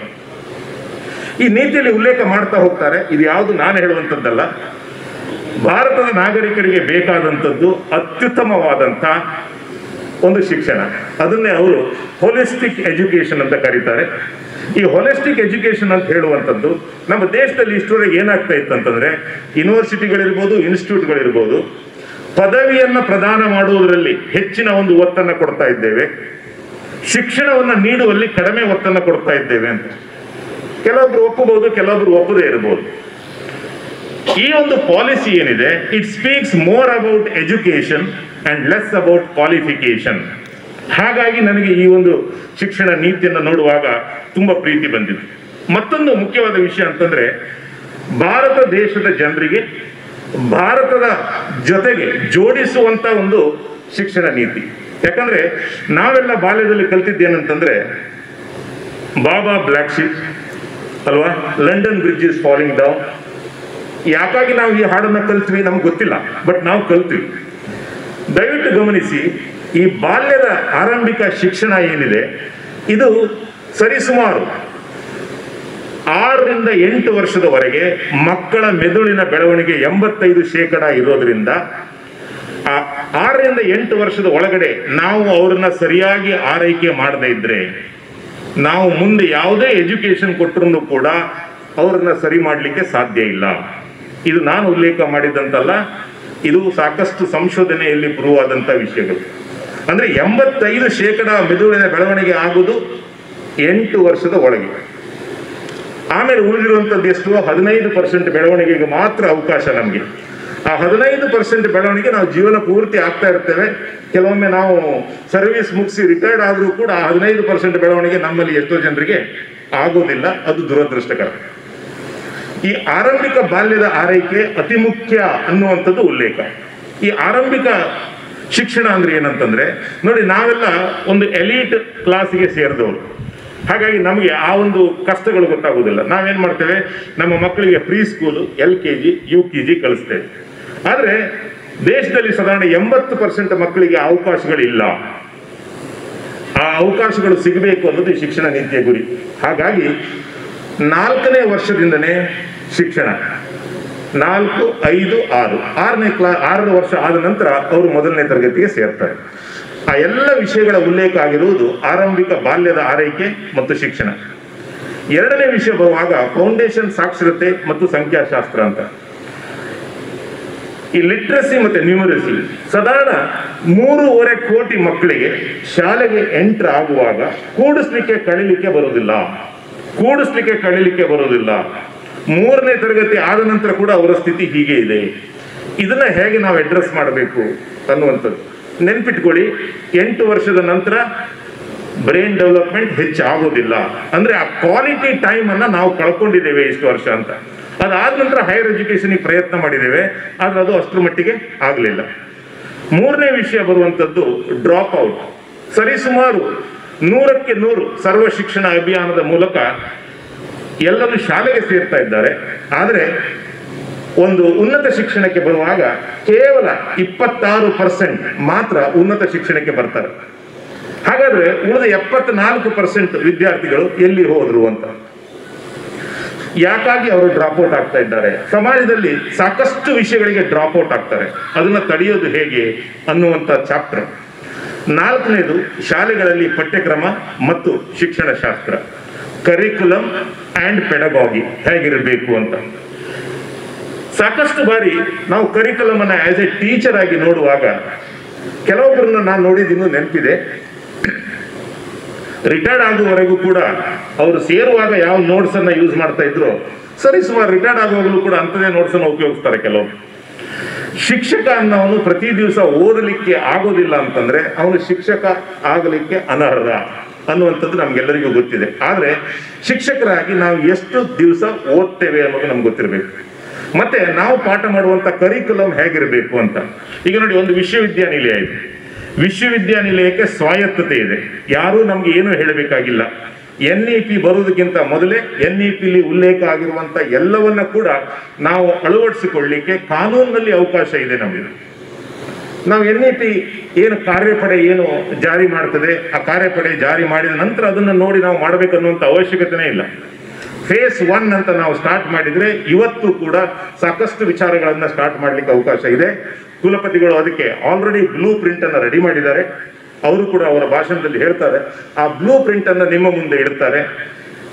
Speaker 1: ಈ ನೀತಿಯಲ್ಲಿ ಉಲ್ಲೇಖ ಮಾಡ್ತಾ ಹೋಗ್ತಾರೆ ಇದು ಯಾವುದು ನಾನು ಹೇಳುವಂಥದ್ದಲ್ಲ ಭಾರತದ ನಾಗರಿಕರಿಗೆ ಬೇಕಾದಂಥದ್ದು ಅತ್ಯುತ್ತಮವಾದಂಥ ಒಂದು ಶಿಕ್ಷಣ ಅದನ್ನೇ ಅವರು ಹೋಲಿಸ್ಟಿಕ್ ಎಜುಕೇಶನ್ ಅಂತ ಕರೀತಾರೆ ಈ ಹೋಲಿಸ್ಟಿಕ್ ಎಜುಕೇಶನ್ ಅಂತ ಹೇಳುವಂಥದ್ದು ನಮ್ಮ ದೇಶದಲ್ಲಿ ಇಷ್ಟರವರೆಗೆ ಏನಾಗ್ತಾ ಇತ್ತು ಅಂತಂದ್ರೆ ಯೂನಿವರ್ಸಿಟಿಗಳಿರ್ಬೋದು ಇನ್ಸ್ಟಿಟ್ಯೂಟ್ಗಳಿರ್ಬೋದು ಪದವಿಯನ್ನ ಪ್ರದಾನ ಮಾಡುವುದರಲ್ಲಿ ಹೆಚ್ಚಿನ ಒಂದು ಒತ್ತನ್ನು ಕೊಡ್ತಾ ಇದ್ದೇವೆ ಶಿಕ್ಷಣವನ್ನು ನೀಡುವಲ್ಲಿ ಕಡಿಮೆ ಒತ್ತನ್ನು ಕೊಡ್ತಾ ಇದ್ದೇವೆ ಅಂತ ಕೆಲವೊಬ್ರು ಒಪ್ಪಬಹುದು ಕೆಲವೊಬ್ರು ಒಪ್ಪದೇ ಇರಬಹುದು ಈ ಒಂದು ಪಾಲಿಸಿ ಏನಿದೆ it speaks more about education and less about qualification ಹಾಗಾಗಿ ನನಗೆ ಈ ಒಂದು ಶಿಕ್ಷಣ ನೀತಿಯನ್ನು ನೋಡುವಾಗ ತುಂಬಾ ಪ್ರೀತಿ ಬಂದಿದೆ ಮತ್ತೊಂದು ಮುಖ್ಯವಾದ ವಿಷಯ ಅಂತಂದ್ರೆ ಭಾರತ ದೇಶದ ಜನರಿಗೆ ಭಾರತದ ಜೊತೆಗೆ ಜೋಡಿಸುವಂತ ಒಂದು ಶಿಕ್ಷಣ ನೀತಿ ಯಾಕಂದ್ರೆ ನಾವೆಲ್ಲ ಬಾಲ್ಯದಲ್ಲಿ ಕಲ್ತಿದ್ದೇನಂತಂದ್ರೆ ಬಾಬಾ ಬ್ಲ್ಯಾಕ್ ಶಿಪ್ ಅಲ್ವಾ London bridge is falling down ಯಾಕಾಗಿ ನಾವು ಈ ಹಾಡನ್ನ ಕಲ್ತ್ವಿ ನಮ್ಗೆ ಗೊತ್ತಿಲ್ಲ ಬಟ್ ನಾವು ಕಲ್ತ್ವಿ ದಯವಿಟ್ಟು ಗಮನಿಸಿ ಈ ಬಾಲ್ಯದ ಆರಂಭಿಕ ಶಿಕ್ಷಣ ಏನಿದೆ ಇದು ಸರಿಸುಮಾರು ಆರರಿಂದ ಎಂಟು ವರ್ಷದವರೆಗೆ ಮಕ್ಕಳ ಮೆದುಳಿನ ಬೆಳವಣಿಗೆ ಎಂಬತ್ತೈದು ಶೇಕಡ ಇರೋದ್ರಿಂದ ಆ ಆರರಿಂದ ಎಂಟು ವರ್ಷದ ಒಳಗಡೆ ನಾವು ಅವರನ್ನ ಸರಿಯಾಗಿ ಆರೈಕೆ ಮಾಡದೇ ಇದ್ರೆ ನಾವು ಮುಂದೆ ಯಾವುದೇ ಎಜುಕೇಶನ್ ಕೊಟ್ಟರು ಕೂಡ ಅವರನ್ನ ಸರಿ ಮಾಡಲಿಕ್ಕೆ ಸಾಧ್ಯ ಇಲ್ಲ ಇದು ನಾನು ಉಲ್ಲೇಖ ಮಾಡಿದಂತಲ್ಲ ಇದು ಸಾಕಷ್ಟು ಸಂಶೋಧನೆಯಲ್ಲಿ ಪ್ರೂವ್ ಆದಂತ ವಿಷಯಗಳು ಅಂದ್ರೆ ಎಂಬತ್ತೈದು ಶೇಕಡ ಮೆದುಳಿನ ಬೆಳವಣಿಗೆ ಆಗುವುದು ಎಂಟು ವರ್ಷದ ಒಳಗೆ ಆಮೇಲೆ ಉಳಿದಿರುವಂಥದ್ದು ಎಷ್ಟು ಹದಿನೈದು ಪರ್ಸೆಂಟ್ ಬೆಳವಣಿಗೆಗೆ ಮಾತ್ರ ಅವಕಾಶ ನಮಗೆ ಆ ಹದಿನೈದು ಪರ್ಸೆಂಟ್ ಬೆಳವಣಿಗೆ ನಾವು ಜೀವನ ಪೂರ್ತಿ ಆಗ್ತಾ ಇರ್ತೇವೆ ಕೆಲವೊಮ್ಮೆ ನಾವು ಸರ್ವಿಸ್ ಮುಗಿಸಿ ರಿಟೈರ್ಡ್ ಆದರೂ ಕೂಡ ಆ ಹದಿನೈದು ಪರ್ಸೆಂಟ್ ಬೆಳವಣಿಗೆ ನಮ್ಮಲ್ಲಿ ಎಷ್ಟೋ ಜನರಿಗೆ ಆಗೋದಿಲ್ಲ ಅದು ದುರದೃಷ್ಟಕರ ಈ ಆರಂಭಿಕ ಬಾಲ್ಯದ ಆರೈಕೆ ಅತಿ ಮುಖ್ಯ ಅನ್ನುವಂಥದ್ದು ಉಲ್ಲೇಖ ಈ ಆರಂಭಿಕ ಶಿಕ್ಷಣ ಅಂದ್ರೆ ಏನಂತಂದ್ರೆ ನೋಡಿ ನಾವೆಲ್ಲ ಒಂದು ಎಲೀಟ್ ಕ್ಲಾಸಿಗೆ ಸೇರಿದವರು ಹಾಗಾಗಿ ನಮಗೆ ಆ ಒಂದು ಕಷ್ಟಗಳು ಗೊತ್ತಾಗೋದಿಲ್ಲ ನಾವೇನ್ ಮಾಡ್ತೇವೆ ನಮ್ಮ ಮಕ್ಕಳಿಗೆ pre school L K G U K G ಕಲಿಸ್ತೇವೆ ಆದ್ರೆ ದೇಶದಲ್ಲಿ ಸಾಧಾರಣ ಎಂಬತ್ತು ಪರ್ಸೆಂಟ್ ಮಕ್ಕಳಿಗೆ ಅವಕಾಶಗಳಿಲ್ಲ ಆ ಅವಕಾಶಗಳು ಸಿಗಬೇಕು ಅನ್ನೋದು ಈ ಶಿಕ್ಷಣ ನೀತಿಯ ಗುರಿ ಹಾಗಾಗಿ ನಾಲ್ಕನೇ ವರ್ಷದಿಂದನೇ ಶಿಕ್ಷಣ ನಾಲ್ಕು ಐದು ಆರು ಆರನೇ ಕ್ಲಾ ಆರನೇ ವರ್ಷ ಆದ ನಂತರ ಅವರು ಮೊದಲನೇ ತರಗತಿಗೆ ಸೇರ್ತಾರೆ ಆ ಎಲ್ಲ ವಿಷಯಗಳ ಉಲ್ಲೇಖ ಆಗಿರುವುದು ಆರಂಭಿಕ ಬಾಲ್ಯದ ಆರೈಕೆ ಮತ್ತು ಶಿಕ್ಷಣ ಎರಡನೇ ವಿಷಯ ಬರುವಾಗ ಫೌಂಡೇಶನ್ ಸಾಕ್ಷರತೆ ಮತ್ತು ಸಂಖ್ಯಾಶಾಸ್ತ್ರ ಅಂತ ಈ ಲಿಟ್ರಸಿ ಮತ್ತೆ ನ್ಯೂಮರಸಿ ಸಾಧಾರಣ ಮೂರುವರೆ ಕೋಟಿ ಮಕ್ಕಳಿಗೆ ಶಾಲೆಗೆ ಎಂಟರ್ ಆಗುವಾಗ ಕೂಡಿಸ್ಲಿಕ್ಕೆ ಕಳಿಲಿಕ್ಕೆ ಬರೋದಿಲ್ಲ ಕೂಡಿಸ್ಲಿಕ್ಕೆ ಕಳಿಲಿಕ್ಕೆ ಬರೋದಿಲ್ಲ ಮೂರನೇ ತರಗತಿ ಆದ ನಂತರ ಕೂಡ ಅವರ ಸ್ಥಿತಿ ಹೀಗೆ ಇದೆ ಇದನ್ನ ಹೇಗೆ ನಾವು ಅಡ್ರೆಸ್ ಮಾಡಬೇಕು ಅನ್ನುವಂಥದ್ದು ನೆನ್ಪಿಟ್ಕೊಳ್ಳಿ ಎಂಟು ವರ್ಷದ ನಂತರ ಬ್ರೈನ್ ಡೆವಲಪ್ಮೆಂಟ್ ಹೆಚ್ಚಾಗೋದಿಲ್ಲ ಅಂದ್ರೆ ಆ ಕ್ವಾಲಿಟಿ ಟೈಮ್ ಅನ್ನ ನಾವು ಕಳ್ಕೊಂಡಿದ್ದೇವೆ ಇಷ್ಟು ವರ್ಷ ಅಂತ ಅದಾದ ನಂತರ ಹೈಯರ್ ಎಜುಕೇಶನ್ ಪ್ರಯತ್ನ ಮಾಡಿದ್ದೇವೆ ಆದ್ರೆ ಅದು ಅಷ್ಟರ ಮಟ್ಟಿಗೆ ಆಗಲಿಲ್ಲ ಮೂರನೇ ವಿಷಯ ಬರುವಂತದ್ದು ಡ್ರಾಪ್ ಔಟ್ ಸರಿಸುಮಾರು ನೂರಕ್ಕೆ ನೂರು ಸರ್ವ ಶಿಕ್ಷಣ ಅಭಿಯಾನದ ಮೂಲಕ ಎಲ್ಲರೂ ಶಾಲೆಗೆ ಸೇರ್ತಾ ಇದ್ದಾರೆ ಆದರೆ ಒಂದು ಉನ್ನತ ಶಿಕ್ಷಣಕ್ಕೆ ಬರುವಾಗ ಕೇವಲ ಇಪ್ಪತ್ತಾರು ಪರ್ಸೆಂಟ್ ಮಾತ್ರ ಉನ್ನತ ಶಿಕ್ಷಣಕ್ಕೆ ಬರ್ತಾರೆ ಹಾಗಾದ್ರೆ ಉಳಿದ ಎಪ್ಪತ್ನಾಲ್ಕು ಪರ್ಸೆಂಟ್ ವಿದ್ಯಾರ್ಥಿಗಳು ಎಲ್ಲಿ ಹೋದ್ರು ಅಂತ ಯಾಕಾಗಿ ಅವರು ಡ್ರಾಪ್ ಔಟ್ ಆಗ್ತಾ ಇದ್ದಾರೆ ಸಮಾಜದಲ್ಲಿ ಸಾಕಷ್ಟು ವಿಷಯಗಳಿಗೆ ಡ್ರಾಪ್ ಔಟ್ ಆಗ್ತಾರೆ ಅದನ್ನ ತಡೆಯೋದು ಹೇಗೆ ಅನ್ನುವಂಥ ಚಾಪ್ಟರ್ ನಾಲ್ಕನೇದು ಶಾಲೆಗಳಲ್ಲಿ ಪಠ್ಯಕ್ರಮ ಮತ್ತು ಶಿಕ್ಷಣ ಶಾಸ್ತ್ರ ಕರಿಕ್ಯುಲಮ್ ಅಂಡ್ ಪೆಡಗಾಗಿ ಹೇಗಿರಬೇಕು ಅಂತ ಸಾಕಷ್ಟು ಬಾರಿ ನಾವು ಕರಿಕ್ಯುಲಮ್ ಅನ್ನ ಆಸ್ ಎ ಟೀಚರ್ ಆಗಿ ನೋಡುವಾಗ ಕೆಲವೊಬ್ಬರನ್ನ ನಾನು ನೋಡಿದ್ದು ನೆನಪಿದೆ ರಿಟೈರ್ಡ್ ಆಗುವವರೆಗೂ ಕೂಡ ಅವರು ಸೇರುವಾಗ ಯಾವ ನೋಟ್ಸ್ ಅನ್ನ ಯೂಸ್ ಮಾಡ್ತಾ ಇದ್ರು ಸರಿ ಸುಮಾರು ರಿಟೈರ್ಡ್ ಆಗುವಾಗಲೂ ಕೂಡ ಅಂಥದೇ ನೋಟ್ಸ್ ಅನ್ನು ಉಪಯೋಗಿಸ್ತಾರೆ ಕೆಲವು ಶಿಕ್ಷಕ ಅನ್ನೋನು ಪ್ರತಿ ದಿವಸ ಓದಲಿಕ್ಕೆ ಆಗೋದಿಲ್ಲ ಅಂತಂದ್ರೆ ಅವನು ಶಿಕ್ಷಕ ಆಗಲಿಕ್ಕೆ ಅನರ್ಹ ಅನ್ನುವಂಥದ್ದು ನಮ್ಗೆಲ್ಲರಿಗೂ ಗೊತ್ತಿದೆ ಆದ್ರೆ ಶಿಕ್ಷಕರಾಗಿ ನಾವು ಎಷ್ಟು ದಿವಸ ಓದ್ತೇವೆ ಅನ್ನೋದು ನಮ್ಗೆ ಗೊತ್ತಿರಬೇಕು ಮತ್ತೆ ನಾವು ಪಾಠ ಮಾಡುವಂತ ಕರಿಕ್ಯುಲಮ್ ಹೇಗಿರಬೇಕು ಅಂತ ಈಗ ನೋಡಿ ಒಂದು ವಿಶ್ವವಿದ್ಯಾನಿಲಯ ಇದೆ ವಿಶ್ವವಿದ್ಯಾನಿಲಯಕ್ಕೆ ಸ್ವಾಯತ್ತತೆ ಇದೆ ಯಾರೂ ನಮ್ಗೆ ಏನು ಹೇಳಬೇಕಾಗಿಲ್ಲ ಎನ್ ಇ ಪಿ ಬರುವುದಕ್ಕಿಂತ ಮೊದಲೇ ಎನ್ ಇ ಪಿಲಿ ಉಲ್ಲೇಖ ಆಗಿರುವಂತ ಎಲ್ಲವನ್ನ ಕೂಡ ನಾವು ಅಳವಡಿಸಿಕೊಳ್ಳಿಕ್ಕೆ ಕಾನೂನಿನಲ್ಲಿ ಅವಕಾಶ ಇದೆ ನಮಗೆ ನಾವು ಎನ್ ಇ ಪಿ ಏನು ಕಾರ್ಯಪಡೆ ಏನು ಜಾರಿ ಮಾಡ್ತದೆ ಆ ಕಾರ್ಯಪಡೆ ಜಾರಿ ಮಾಡಿದ ನಂತರ ಅದನ್ನು ನೋಡಿ ನಾವು ಮಾಡಬೇಕನ್ನುವಂಥ ಅವಶ್ಯಕತೆನೇ ಇಲ್ಲ ಫೇಸ್ ಒನ್ ಅಂತ ನಾವು ಸ್ಟಾರ್ಟ್ ಮಾಡಿದ್ರೆ ಇವತ್ತು ಕೂಡ ಸಾಕಷ್ಟು ವಿಚಾರಗಳನ್ನ ಸ್ಟಾರ್ಟ್ ಮಾಡ್ಲಿಕ್ಕೆ ಅವಕಾಶ ಇದೆ ಕುಲಪತಿಗಳು ಅದಕ್ಕೆ ಆಲ್ರೆಡಿ ಬ್ಲೂ ಪ್ರಿಂಟ್ ಅನ್ನ ರೆಡಿ ಮಾಡಿದ್ದಾರೆ ಅವರು ಕೂಡ ಅವರ ಭಾಷಣದಲ್ಲಿ ಹೇಳ್ತಾರೆ ಆ ಬ್ಲೂ ಪ್ರಿಂಟ್ ಅನ್ನ ನಿಮ್ಮ ಮುಂದೆ ಇಡ್ತಾರೆ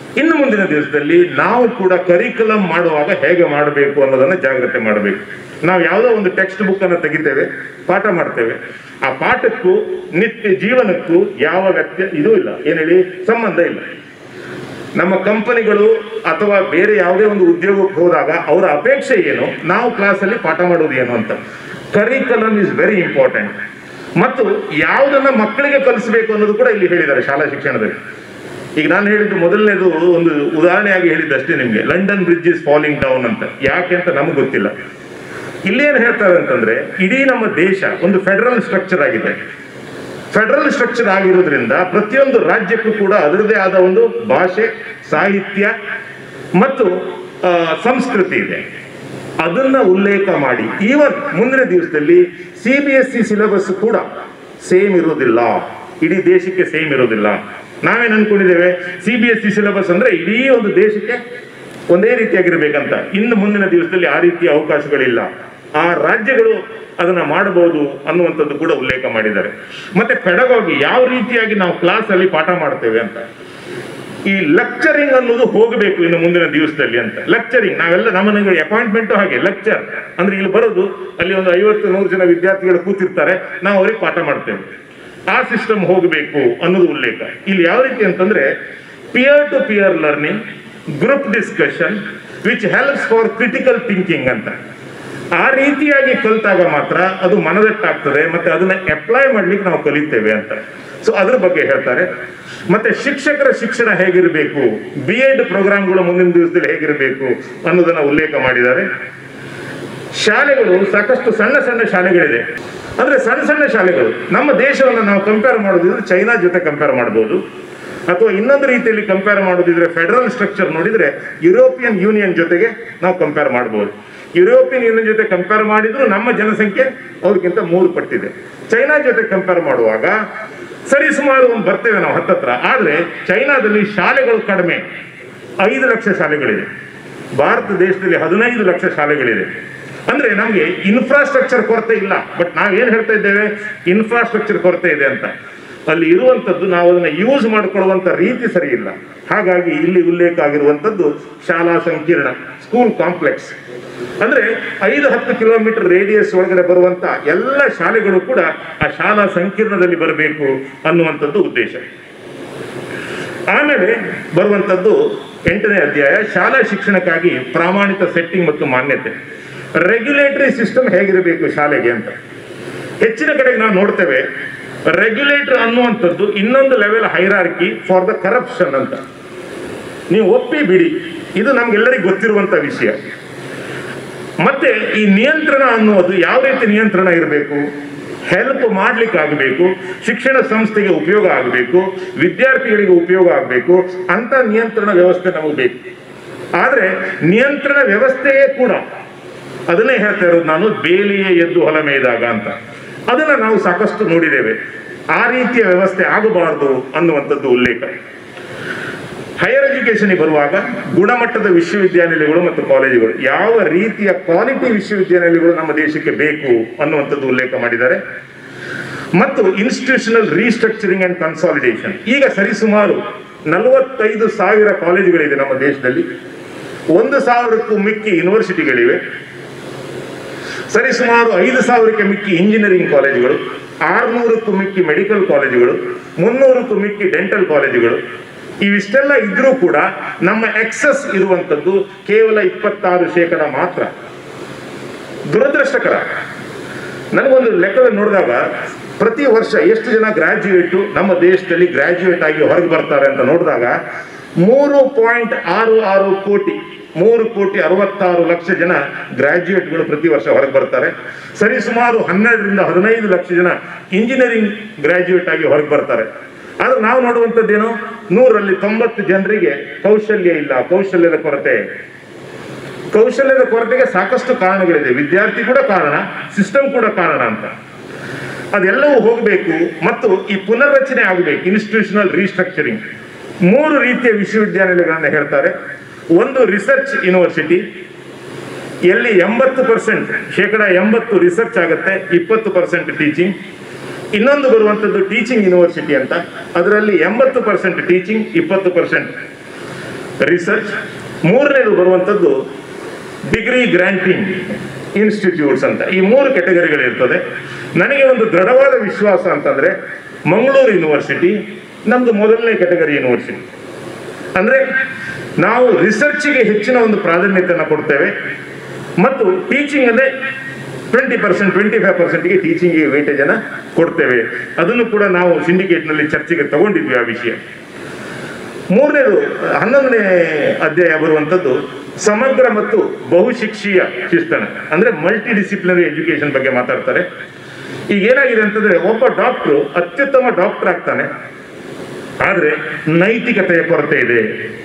Speaker 1: ಇನ್ನು ಮುಂದಿನ ದಿವಸದಲ್ಲಿ ನಾವು ಕೂಡ ಕರಿಕುಲಮ್ ಮಾಡುವಾಗ ಹೇಗೆ ಮಾಡಬೇಕು ಅನ್ನೋದನ್ನ ಜಾಗ್ರತೆ ಮಾಡಬೇಕು ನಾವು ಯಾವುದೋ ಒಂದು ಟೆಕ್ಸ್ಟ್ ಬುಕ್ ಅನ್ನು ತೆಗಿತೇವೆ ಪಾಠ ಮಾಡ್ತೇವೆ ಆ ಪಾಠಕ್ಕೂ ನಿತ್ಯ ಜೀವನಕ್ಕೂ ಯಾವ ವ್ಯತ್ಯ ಇದೂ ಇಲ್ಲ ಏನ್ ಹೇಳಿ ಸಂಬಂಧ ಇಲ್ಲ ನಮ್ಮ ಕಂಪನಿಗಳು ಅಥವಾ ಬೇರೆ ಯಾವುದೇ ಒಂದು ಉದ್ಯೋಗಕ್ಕೆ ಹೋದಾಗ ಅವರ ಅಪೇಕ್ಷೆ ಏನು ನಾವು ಕ್ಲಾಸಲ್ಲಿ ಪಾಠ ಮಾಡೋದು ಏನು ಅಂತ ಕರಿಕಲಮ್ ಇಸ್ ವೆರಿ ಇಂಪಾರ್ಟೆಂಟ್ ಮತ್ತು ಯಾವುದನ್ನ ಮಕ್ಕಳಿಗೆ ಕಲಿಸಬೇಕು ಅನ್ನೋದು ಕೂಡ ಇಲ್ಲಿ ಹೇಳಿದ್ದಾರೆ ಶಾಲಾ ಶಿಕ್ಷಣದಲ್ಲಿ ಈಗ ನಾನು ಹೇಳಿದ್ದು ಮೊದಲನೇದು ಒಂದು ಉದಾಹರಣೆಯಾಗಿ ಹೇಳಿದ್ದಷ್ಟೇ ನಿಮಗೆ London bridge is falling down ಅಂತ ಯಾಕೆ ಅಂತ ನಮಗೆ ಗೊತ್ತಿಲ್ಲ ಇಲ್ಲೇನು ಹೇಳ್ತಾರೆ ಅಂತಂದ್ರೆ ಇಡೀ ನಮ್ಮ ದೇಶ ಒಂದು ಫೆಡರಲ್ ಸ್ಟ್ರಕ್ಚರ್ ಆಗಿದೆ ಫೆಡರಲ್ ಸ್ಟ್ರಕ್ಚರ್ ಆಗಿರೋದ್ರಿಂದ ಪ್ರತಿಯೊಂದು ರಾಜ್ಯಕ್ಕೂ ಕೂಡ ಅದರದೇ ಆದ ಒಂದು ಭಾಷೆ ಸಾಹಿತ್ಯ ಮತ್ತು ಆ, ಸಂಸ್ಕೃತಿ ಇದೆ ಅದನ್ನ ಉಲ್ಲೇಖ ಮಾಡಿ ಈವನ್ ಮುಂದಿನ ದಿವಸದಲ್ಲಿ C B S C syllabus ಕೂಡ ಸೇಮ್ ಇರೋದಿಲ್ಲ ಇಡೀ ದೇಶಕ್ಕೆ ಸೇಮ್ ಇರೋದಿಲ್ಲ ನಾವೇನ್ ಅನ್ಕೊಂಡಿದ್ದೇವೆ C B S C syllabus ಅಂದ್ರೆ ಇಡೀ ಒಂದು ದೇಶಕ್ಕೆ ಒಂದೇ ರೀತಿಯಾಗಿರ್ಬೇಕಂತ ಇನ್ನು ಮುಂದಿನ ದಿವಸದಲ್ಲಿ ಆ ರೀತಿಯ ಅವಕಾಶಗಳಿಲ್ಲ ಆ ರಾಜ್ಯಗಳು ಅದನ್ನ ಮಾಡಬಹುದು ಅನ್ನುವಂಥದ್ದು ಕೂಡ ಉಲ್ಲೇಖ ಮಾಡಿದ್ದಾರೆ ಮತ್ತೆ ಪೆಡಗಾಗಿ ಯಾವ ರೀತಿಯಾಗಿ ನಾವು ಕ್ಲಾಸ್ ಅಲ್ಲಿ ಪಾಠ ಮಾಡ್ತೇವೆ ಅಂತ ಈ ಲೆಕ್ಚರಿಂಗ್ ಅನ್ನೋದು ಹೋಗಬೇಕು ಇನ್ನು ಮುಂದಿನ ದಿವಸದಲ್ಲಿ ಅಂತ ಲೆಕ್ಚರಿಂಗ್ ನಾವೆಲ್ಲ ನಮ್ಮ ಅಪಾಯಿಂಟ್ಮೆಂಟ್ ಹಾಗೆ ಲೆಕ್ಚರ್ ಅಂದ್ರೆ ಇಲ್ಲಿ ಬರೋದು ಅಲ್ಲಿ ಒಂದು ಐವತ್ತು ನೂರು ಜನ ವಿದ್ಯಾರ್ಥಿಗಳು ಕೂತಿರ್ತಾರೆ ನಾವು ಅವ್ರಿಗೆ ಪಾಠ ಮಾಡ್ತೇವೆ ಆ ಸಿಸ್ಟಮ್ ಹೋಗಬೇಕು ಅನ್ನೋದು ಉಲ್ಲೇಖ ಇಲ್ಲಿ ಯಾವ ರೀತಿ ಅಂತಂದ್ರೆ peer to peer learning group discussion which helps for critical thinking ಅಂತ ಆ ರೀತಿಯಾಗಿ ಕಲಿತಾಗ ಮಾತ್ರ ಅದು ಮನದಟ್ಟಾಗ್ತದೆ ಮತ್ತೆ ಅದನ್ನ ಅಪ್ಲೈ ಮಾಡ್ಲಿಕ್ಕೆ ನಾವು ಕಲಿತೇವೆ ಅಂತ ಸೊ ಅದ್ರ ಬಗ್ಗೆ ಹೇಳ್ತಾರೆ ಮತ್ತೆ ಶಿಕ್ಷಕರ ಶಿಕ್ಷಣ ಹೇಗಿರಬೇಕು ಬಿ ಎಡ್ ಪ್ರೋಗ್ರಾಮ್ಗಳು ಮುಂದಿನ ದಿವಸದಲ್ಲಿ ಹೇಗಿರಬೇಕು ಅನ್ನೋದನ್ನ ಉಲ್ಲೇಖ ಮಾಡಿದ್ದಾರೆ ಶಾಲೆಗಳು ಸಾಕಷ್ಟು ಸಣ್ಣ ಸಣ್ಣ ಶಾಲೆಗಳಿದೆ ಅಂದ್ರೆ ಸಣ್ಣ ಸಣ್ಣ ಶಾಲೆಗಳು ನಮ್ಮ ದೇಶವನ್ನು ನಾವು ಕಂಪೇರ್ ಮಾಡೋದಿದ್ರೆ ಚೈನಾ ಜೊತೆ ಕಂಪೇರ್ ಮಾಡಬಹುದು ಅಥವಾ ಇನ್ನೊಂದು ರೀತಿಯಲ್ಲಿ ಕಂಪೇರ್ ಮಾಡೋದಿದ್ರೆ ಫೆಡರಲ್ ಸ್ಟ್ರಕ್ಚರ್ ನೋಡಿದ್ರೆ ಯುರೋಪಿಯನ್ ಯೂನಿಯನ್ ಜೊತೆಗೆ ನಾವು ಕಂಪೇರ್ ಮಾಡಬಹುದು ಯುರೋಪಿಯನ್ ಯೂನಿಯನ್ ಜೊತೆ ಕಂಪೇರ್ ಮಾಡಿದ್ರು ನಮ್ಮ ಜನಸಂಖ್ಯೆ ಅವ್ರಿಗಿಂತ ಮೂರು ಪಟ್ಟಿದೆ ಚೈನಾ ಜೊತೆ ಕಂಪೇರ್ ಮಾಡುವಾಗ ಸರಿ ಸುಮಾರು ಒಂದು ಬರ್ತೇವೆ ನಾವು ಹತ್ತತ್ರ ಆದ್ರೆ ಚೈನಾದಲ್ಲಿ ಶಾಲೆಗಳು ಕಡಿಮೆ ಐದು ಲಕ್ಷ ಶಾಲೆಗಳಿದೆ ಭಾರತ ದೇಶದಲ್ಲಿ ಹದಿನೈದು ಲಕ್ಷ ಶಾಲೆಗಳಿದೆ ಅಂದ್ರೆ ನಮಗೆ ಇನ್ಫ್ರಾಸ್ಟ್ರಕ್ಚರ್ ಕೊರತೆ ಇಲ್ಲ ಬಟ್ ನಾವೇನ್ ಹೇಳ್ತಾ ಇದ್ದೇವೆ ಇನ್ಫ್ರಾಸ್ಟ್ರಕ್ಚರ್ ಕೊರತೆ ಇದೆ ಅಂತ ಅಲ್ಲಿ ಇರುವಂತದ್ದು ನಾವು ಅದನ್ನ ಯೂಸ್ ಮಾಡಿಕೊಳ್ಳುವಂತ ರೀತಿ ಸರಿ ಇಲ್ಲ ಹಾಗಾಗಿ ಇಲ್ಲಿ ಉಲ್ಲೇಖ ಆಗಿರುವಂತದ್ದು ಶಾಲಾ ಸಂಕೀರ್ಣ ಸ್ಕೂಲ್ ಕಾಂಪ್ಲೆಕ್ಸ್ ಅಂದ್ರೆ ಐದು ಹತ್ತು ಕಿಲೋಮೀಟರ್ ರೇಡಿಯಸ್ ಒಳಗಡೆ ಬರುವಂತ ಎಲ್ಲ ಶಾಲೆಗಳು ಕೂಡ ಆ ಶಾಲಾ ಸಂಕೀರ್ಣದಲ್ಲಿ ಬರಬೇಕು ಅನ್ನುವಂಥದ್ದು ಉದ್ದೇಶ ಆಮೇಲೆ ಬರುವಂತದ್ದು ಎಂಟನೇ ಅಧ್ಯಾಯ ಶಾಲಾ ಶಿಕ್ಷಣಕ್ಕಾಗಿ ಪ್ರಾಮಾಣಿಕ ಸೆಟ್ಟಿಂಗ್ ಮತ್ತು ಮಾನ್ಯತೆ ರೆಗ್ಯುಲೇಟರಿ ಸಿಸ್ಟಮ್ ಹೇಗಿರಬೇಕು ಶಾಲೆಗೆ ಅಂತ ಹೆಚ್ಚಿನ ಕಡೆಗೆ ನಾವು ನೋಡ್ತೇವೆ ರೆಗ್ಯುಲೇಟರ್ ಅನ್ನುವಂಥದ್ದು ಇನ್ನೊಂದು level hierarchy for the corruption ಅಂತ ನೀವು ಒಪ್ಪಿ ಬಿಡಿ ಇದು ನಮ್ಗೆಲ್ಲರಿಗೂ ಗೊತ್ತಿರುವಂತ ವಿಷಯ ಮತ್ತೆ ಈ ನಿಯಂತ್ರಣ ಅನ್ನುವುದು ಯಾವ ರೀತಿ ನಿಯಂತ್ರಣ ಇರಬೇಕು ಹೆಲ್ಪ್ ಮಾಡ್ಲಿಕ್ಕೆ ಆಗಬೇಕು ಶಿಕ್ಷಣ ಸಂಸ್ಥೆಗೆ ಉಪಯೋಗ ಆಗಬೇಕು ವಿದ್ಯಾರ್ಥಿಗಳಿಗೆ ಉಪಯೋಗ ಆಗಬೇಕು ಅಂತ ನಿಯಂತ್ರಣ ವ್ಯವಸ್ಥೆ ನಮಗೆ ಬೇಕು ಆದ್ರೆ ನಿಯಂತ್ರಣ ವ್ಯವಸ್ಥೆಯೇ ಕೂಡ ಅದನ್ನೇ ಹೇಳ್ತಾ ಇರೋದು ನಾನು ಬೇಲಿಯೇ ಎದ್ದು ಹೊಲ ಮೇಯ್ದಾಗ ಅಂತ ಅದನ್ನ ನಾವು ಸಾಕಷ್ಟು ನೋಡಿದ್ದೇವೆ ಆ ರೀತಿಯ ವ್ಯವಸ್ಥೆ ಆಗಬಾರದು ಅನ್ನುವಂಥದ್ದು ಉಲ್ಲೇಖ ಹೈಯರ್ ಎಜುಕೇಶನ್ ಬರುವಾಗ ಗುಣಮಟ್ಟದ ವಿಶ್ವವಿದ್ಯಾನಿಲಯಗಳು ಮತ್ತು ಕಾಲೇಜುಗಳು ಯಾವ ರೀತಿಯ ಕ್ವಾಲಿಟಿ ವಿಶ್ವವಿದ್ಯಾನಿಲಯಗಳು ನಮ್ಮ ದೇಶಕ್ಕೆ ಬೇಕು ಅನ್ನುವಂಥದ್ದು ಉಲ್ಲೇಖ ಮಾಡಿದ್ದಾರೆ ಮತ್ತು ಇನ್ಸ್ಟಿಟ್ಯೂಷನಲ್ ರೀಸ್ಟ್ರಕ್ಚರಿಂಗ್ ಅಂಡ್ ಕನ್ಸಾಲಿಡೇಷನ್ ಈಗ ಸರಿಸುಮಾರು ನಲವತ್ತೈದು ಸಾವಿರ ಕಾಲೇಜುಗಳಿದೆ ನಮ್ಮ ದೇಶದಲ್ಲಿ ಒಂದು ಸಾವಿರಕ್ಕೂ ಮಿಕ್ಕಿ ಯೂನಿವರ್ಸಿಟಿಗಳಿವೆ ಸರಿಸುಮಾರು ಐದು ಸಾವಿರಕ್ಕೆ ಮಿಕ್ಕಿ ಇಂಜಿನಿಯರಿಂಗ್ ಕಾಲೇಜುಗಳು ಆರ್ನೂರಕ್ಕೂ ಮಿಕ್ಕಿ ಮೆಡಿಕಲ್ ಕಾಲೇಜುಗಳು ಮುನ್ನೂರಕ್ಕೂ ಮಿಕ್ಕಿ ಡೆಂಟಲ್ ಕಾಲೇಜುಗಳು ಇವಿಷ್ಟೆಲ್ಲ ಇದ್ರೂ ಕೂಡ ನಮ್ಮ ಎಕ್ಸಸ್ ಇರುವಂತದ್ದು ಕೇವಲ ಇಪ್ಪತ್ತಾರು ಶೇಕಡ ಮಾತ್ರ ದುರದೃಷ್ಟಕರ ನನಗೊಂದು ಲೆಕ್ಕದಲ್ಲಿ ನೋಡಿದಾಗ ಪ್ರತಿ ವರ್ಷ ಎಷ್ಟು ಜನ ಗ್ರಾಜ್ಯುಯೇಟ್ ನಮ್ಮ ದೇಶದಲ್ಲಿ ಗ್ರಾಜ್ಯುಯೇಟ್ ಆಗಿ ಹೊರಗೆ ಬರ್ತಾರೆ ಅಂತ ನೋಡಿದಾಗ ಮೂರು ಪಾಯಿಂಟ್ ಆರು ಆರು ಕೋಟಿ ಮೂರು ಕೋಟಿ ಅರವತ್ತಾರು ಲಕ್ಷ ಜನ ಗ್ರಾಜ್ಯುಯೇಟ್ಗಳು ಪ್ರತಿ ವರ್ಷ ಹೊರಗೆ ಬರ್ತಾರೆ ಸರಿಸುಮಾರು ಹನ್ನೆರಡರಿಂದ ಹದಿನೈದು ಲಕ್ಷ ಜನ ಇಂಜಿನಿಯರಿಂಗ್ ಗ್ರಾಜ್ಯುಯೇಟ್ ಆಗಿ ಹೊರಗೆ ಬರ್ತಾರೆ ಆದ್ರೆ ನಾವು ನೋಡುವಂಥದ್ದೇನು ನೂರಲ್ಲಿ ತೊಂಬತ್ತು ಜನರಿಗೆ ಕೌಶಲ್ಯ ಇಲ್ಲ ಕೌಶಲ್ಯದ ಕೊರತೆ ಕೌಶಲ್ಯದ ಕೊರತೆಗೆ ಸಾಕಷ್ಟು ಕಾರಣಗಳಿದೆ ವಿದ್ಯಾರ್ಥಿ ಕೂಡ ಕಾರಣ ಸಿಸ್ಟಮ್ ಕೂಡ ಕಾರಣ ಅಂತ ಅದೆಲ್ಲವೂ ಹೋಗಬೇಕು ಮತ್ತು ಈ ಪುನರ್ರಚನೆ ಆಗಬೇಕು ಇನ್ಸ್ಟಿಟ್ಯೂಷನಲ್ ರೀಸ್ಟ್ರಕ್ಚರಿಂಗ್ ಮೂರು ರೀತಿಯ ವಿಶ್ವವಿದ್ಯಾನಿಲಯಗಳನ್ನ ಹೇಳ್ತಾರೆ ಒಂದು ರಿಸರ್ಚ್ ಯೂನಿವರ್ಸಿಟಿ ಎಲ್ಲಿ ಎಂಬತ್ತು ಪರ್ಸೆಂಟ್ ಶೇಕಡ ಎಂಬತ್ತು ರಿಸರ್ಚ್ ಆಗುತ್ತೆ ಇಪ್ಪತ್ತು ಪರ್ಸೆಂಟ್ ಟೀಚಿಂಗ್ ಇನ್ನೊಂದು ಬರುವಂಥದ್ದು ಟೀಚಿಂಗ್ ಯೂನಿವರ್ಸಿಟಿ ಅಂತ ಅದರಲ್ಲಿ ಎಂಬತ್ತು ಪರ್ಸೆಂಟ್ ಟೀಚಿಂಗ್ ಇಪ್ಪತ್ತು ಪರ್ಸೆಂಟ್ ರಿಸರ್ಚ್ ಮೂರನೇದು ಬರುವಂಥದ್ದು ಡಿಗ್ರಿ ಗ್ರಾಂಟಿಂಗ್ ಇನ್ಸ್ಟಿಟ್ಯೂಟ್ಸ್ ಅಂತ ಈ ಮೂರು ಕೆಟಗರಿಗಳಿರ್ತದೆ ನನಗೆ ಒಂದು ದೃಢವಾದ ವಿಶ್ವಾಸ ಅಂತಂದ್ರೆ ಮಂಗಳೂರು ಯೂನಿವರ್ಸಿಟಿ ನಮ್ದು ಮೊದಲನೇ ಕೆಟಗರಿ ಯೂನಿವರ್ಸಿಟಿ ಅಂದ್ರೆ ನಾವು ರಿಸರ್ಚ್ಗೆ ಹೆಚ್ಚಿನ ಒಂದು ಪ್ರಾಧಾನ್ಯತೆಯನ್ನು ಕೊಡ್ತೇವೆ ಮತ್ತು ಟೀಚಿಂಗ್ ಅಂದ್ರೆ ಟ್ವೆಂಟಿ ಪರ್ಸೆಂಟ್ ಟ್ವೆಂಟಿ ಫೈವ್ ಪರ್ಸೆಂಟ್ಗೆ ಟೀಚಿಂಗ್ಗೆ ವೇಟೇಜ್ ಅನ್ನ ಕೊಡ್ತೇವೆ ಅದನ್ನು ಕೂಡ ನಾವು ಸಿಂಡಿಕೇಟ್ನಲ್ಲಿ ಚರ್ಚೆಗೆ ತಗೊಂಡಿದ್ವಿ ಆ ವಿಷಯ ಮೂರನೇದು ಹನ್ನೊಂದನೇ ಅಧ್ಯಾಯ ಬರುವಂಥದ್ದು ಸಮಗ್ರ ಮತ್ತು ಬಹುಶಿಕ್ಷೀಯ ಶಿಕ್ಷಣ ಅಂದ್ರೆ ಮಲ್ಟಿ ಡಿಸಿಪ್ಲಿನರಿ ಎಜುಕೇಶನ್ ಬಗ್ಗೆ ಮಾತಾಡ್ತಾರೆ ಈಗ ಏನಾಗಿದೆ ಅಂತಂದ್ರೆ ಒಬ್ಬ ಡಾಕ್ಟ್ರು ಅತ್ಯುತ್ತಮ ಡಾಕ್ಟರ್ ಆಗ್ತಾನೆ ಆದ್ರೆ ನೈತಿಕತೆಯ ಕೊರತೆ ಇದೆ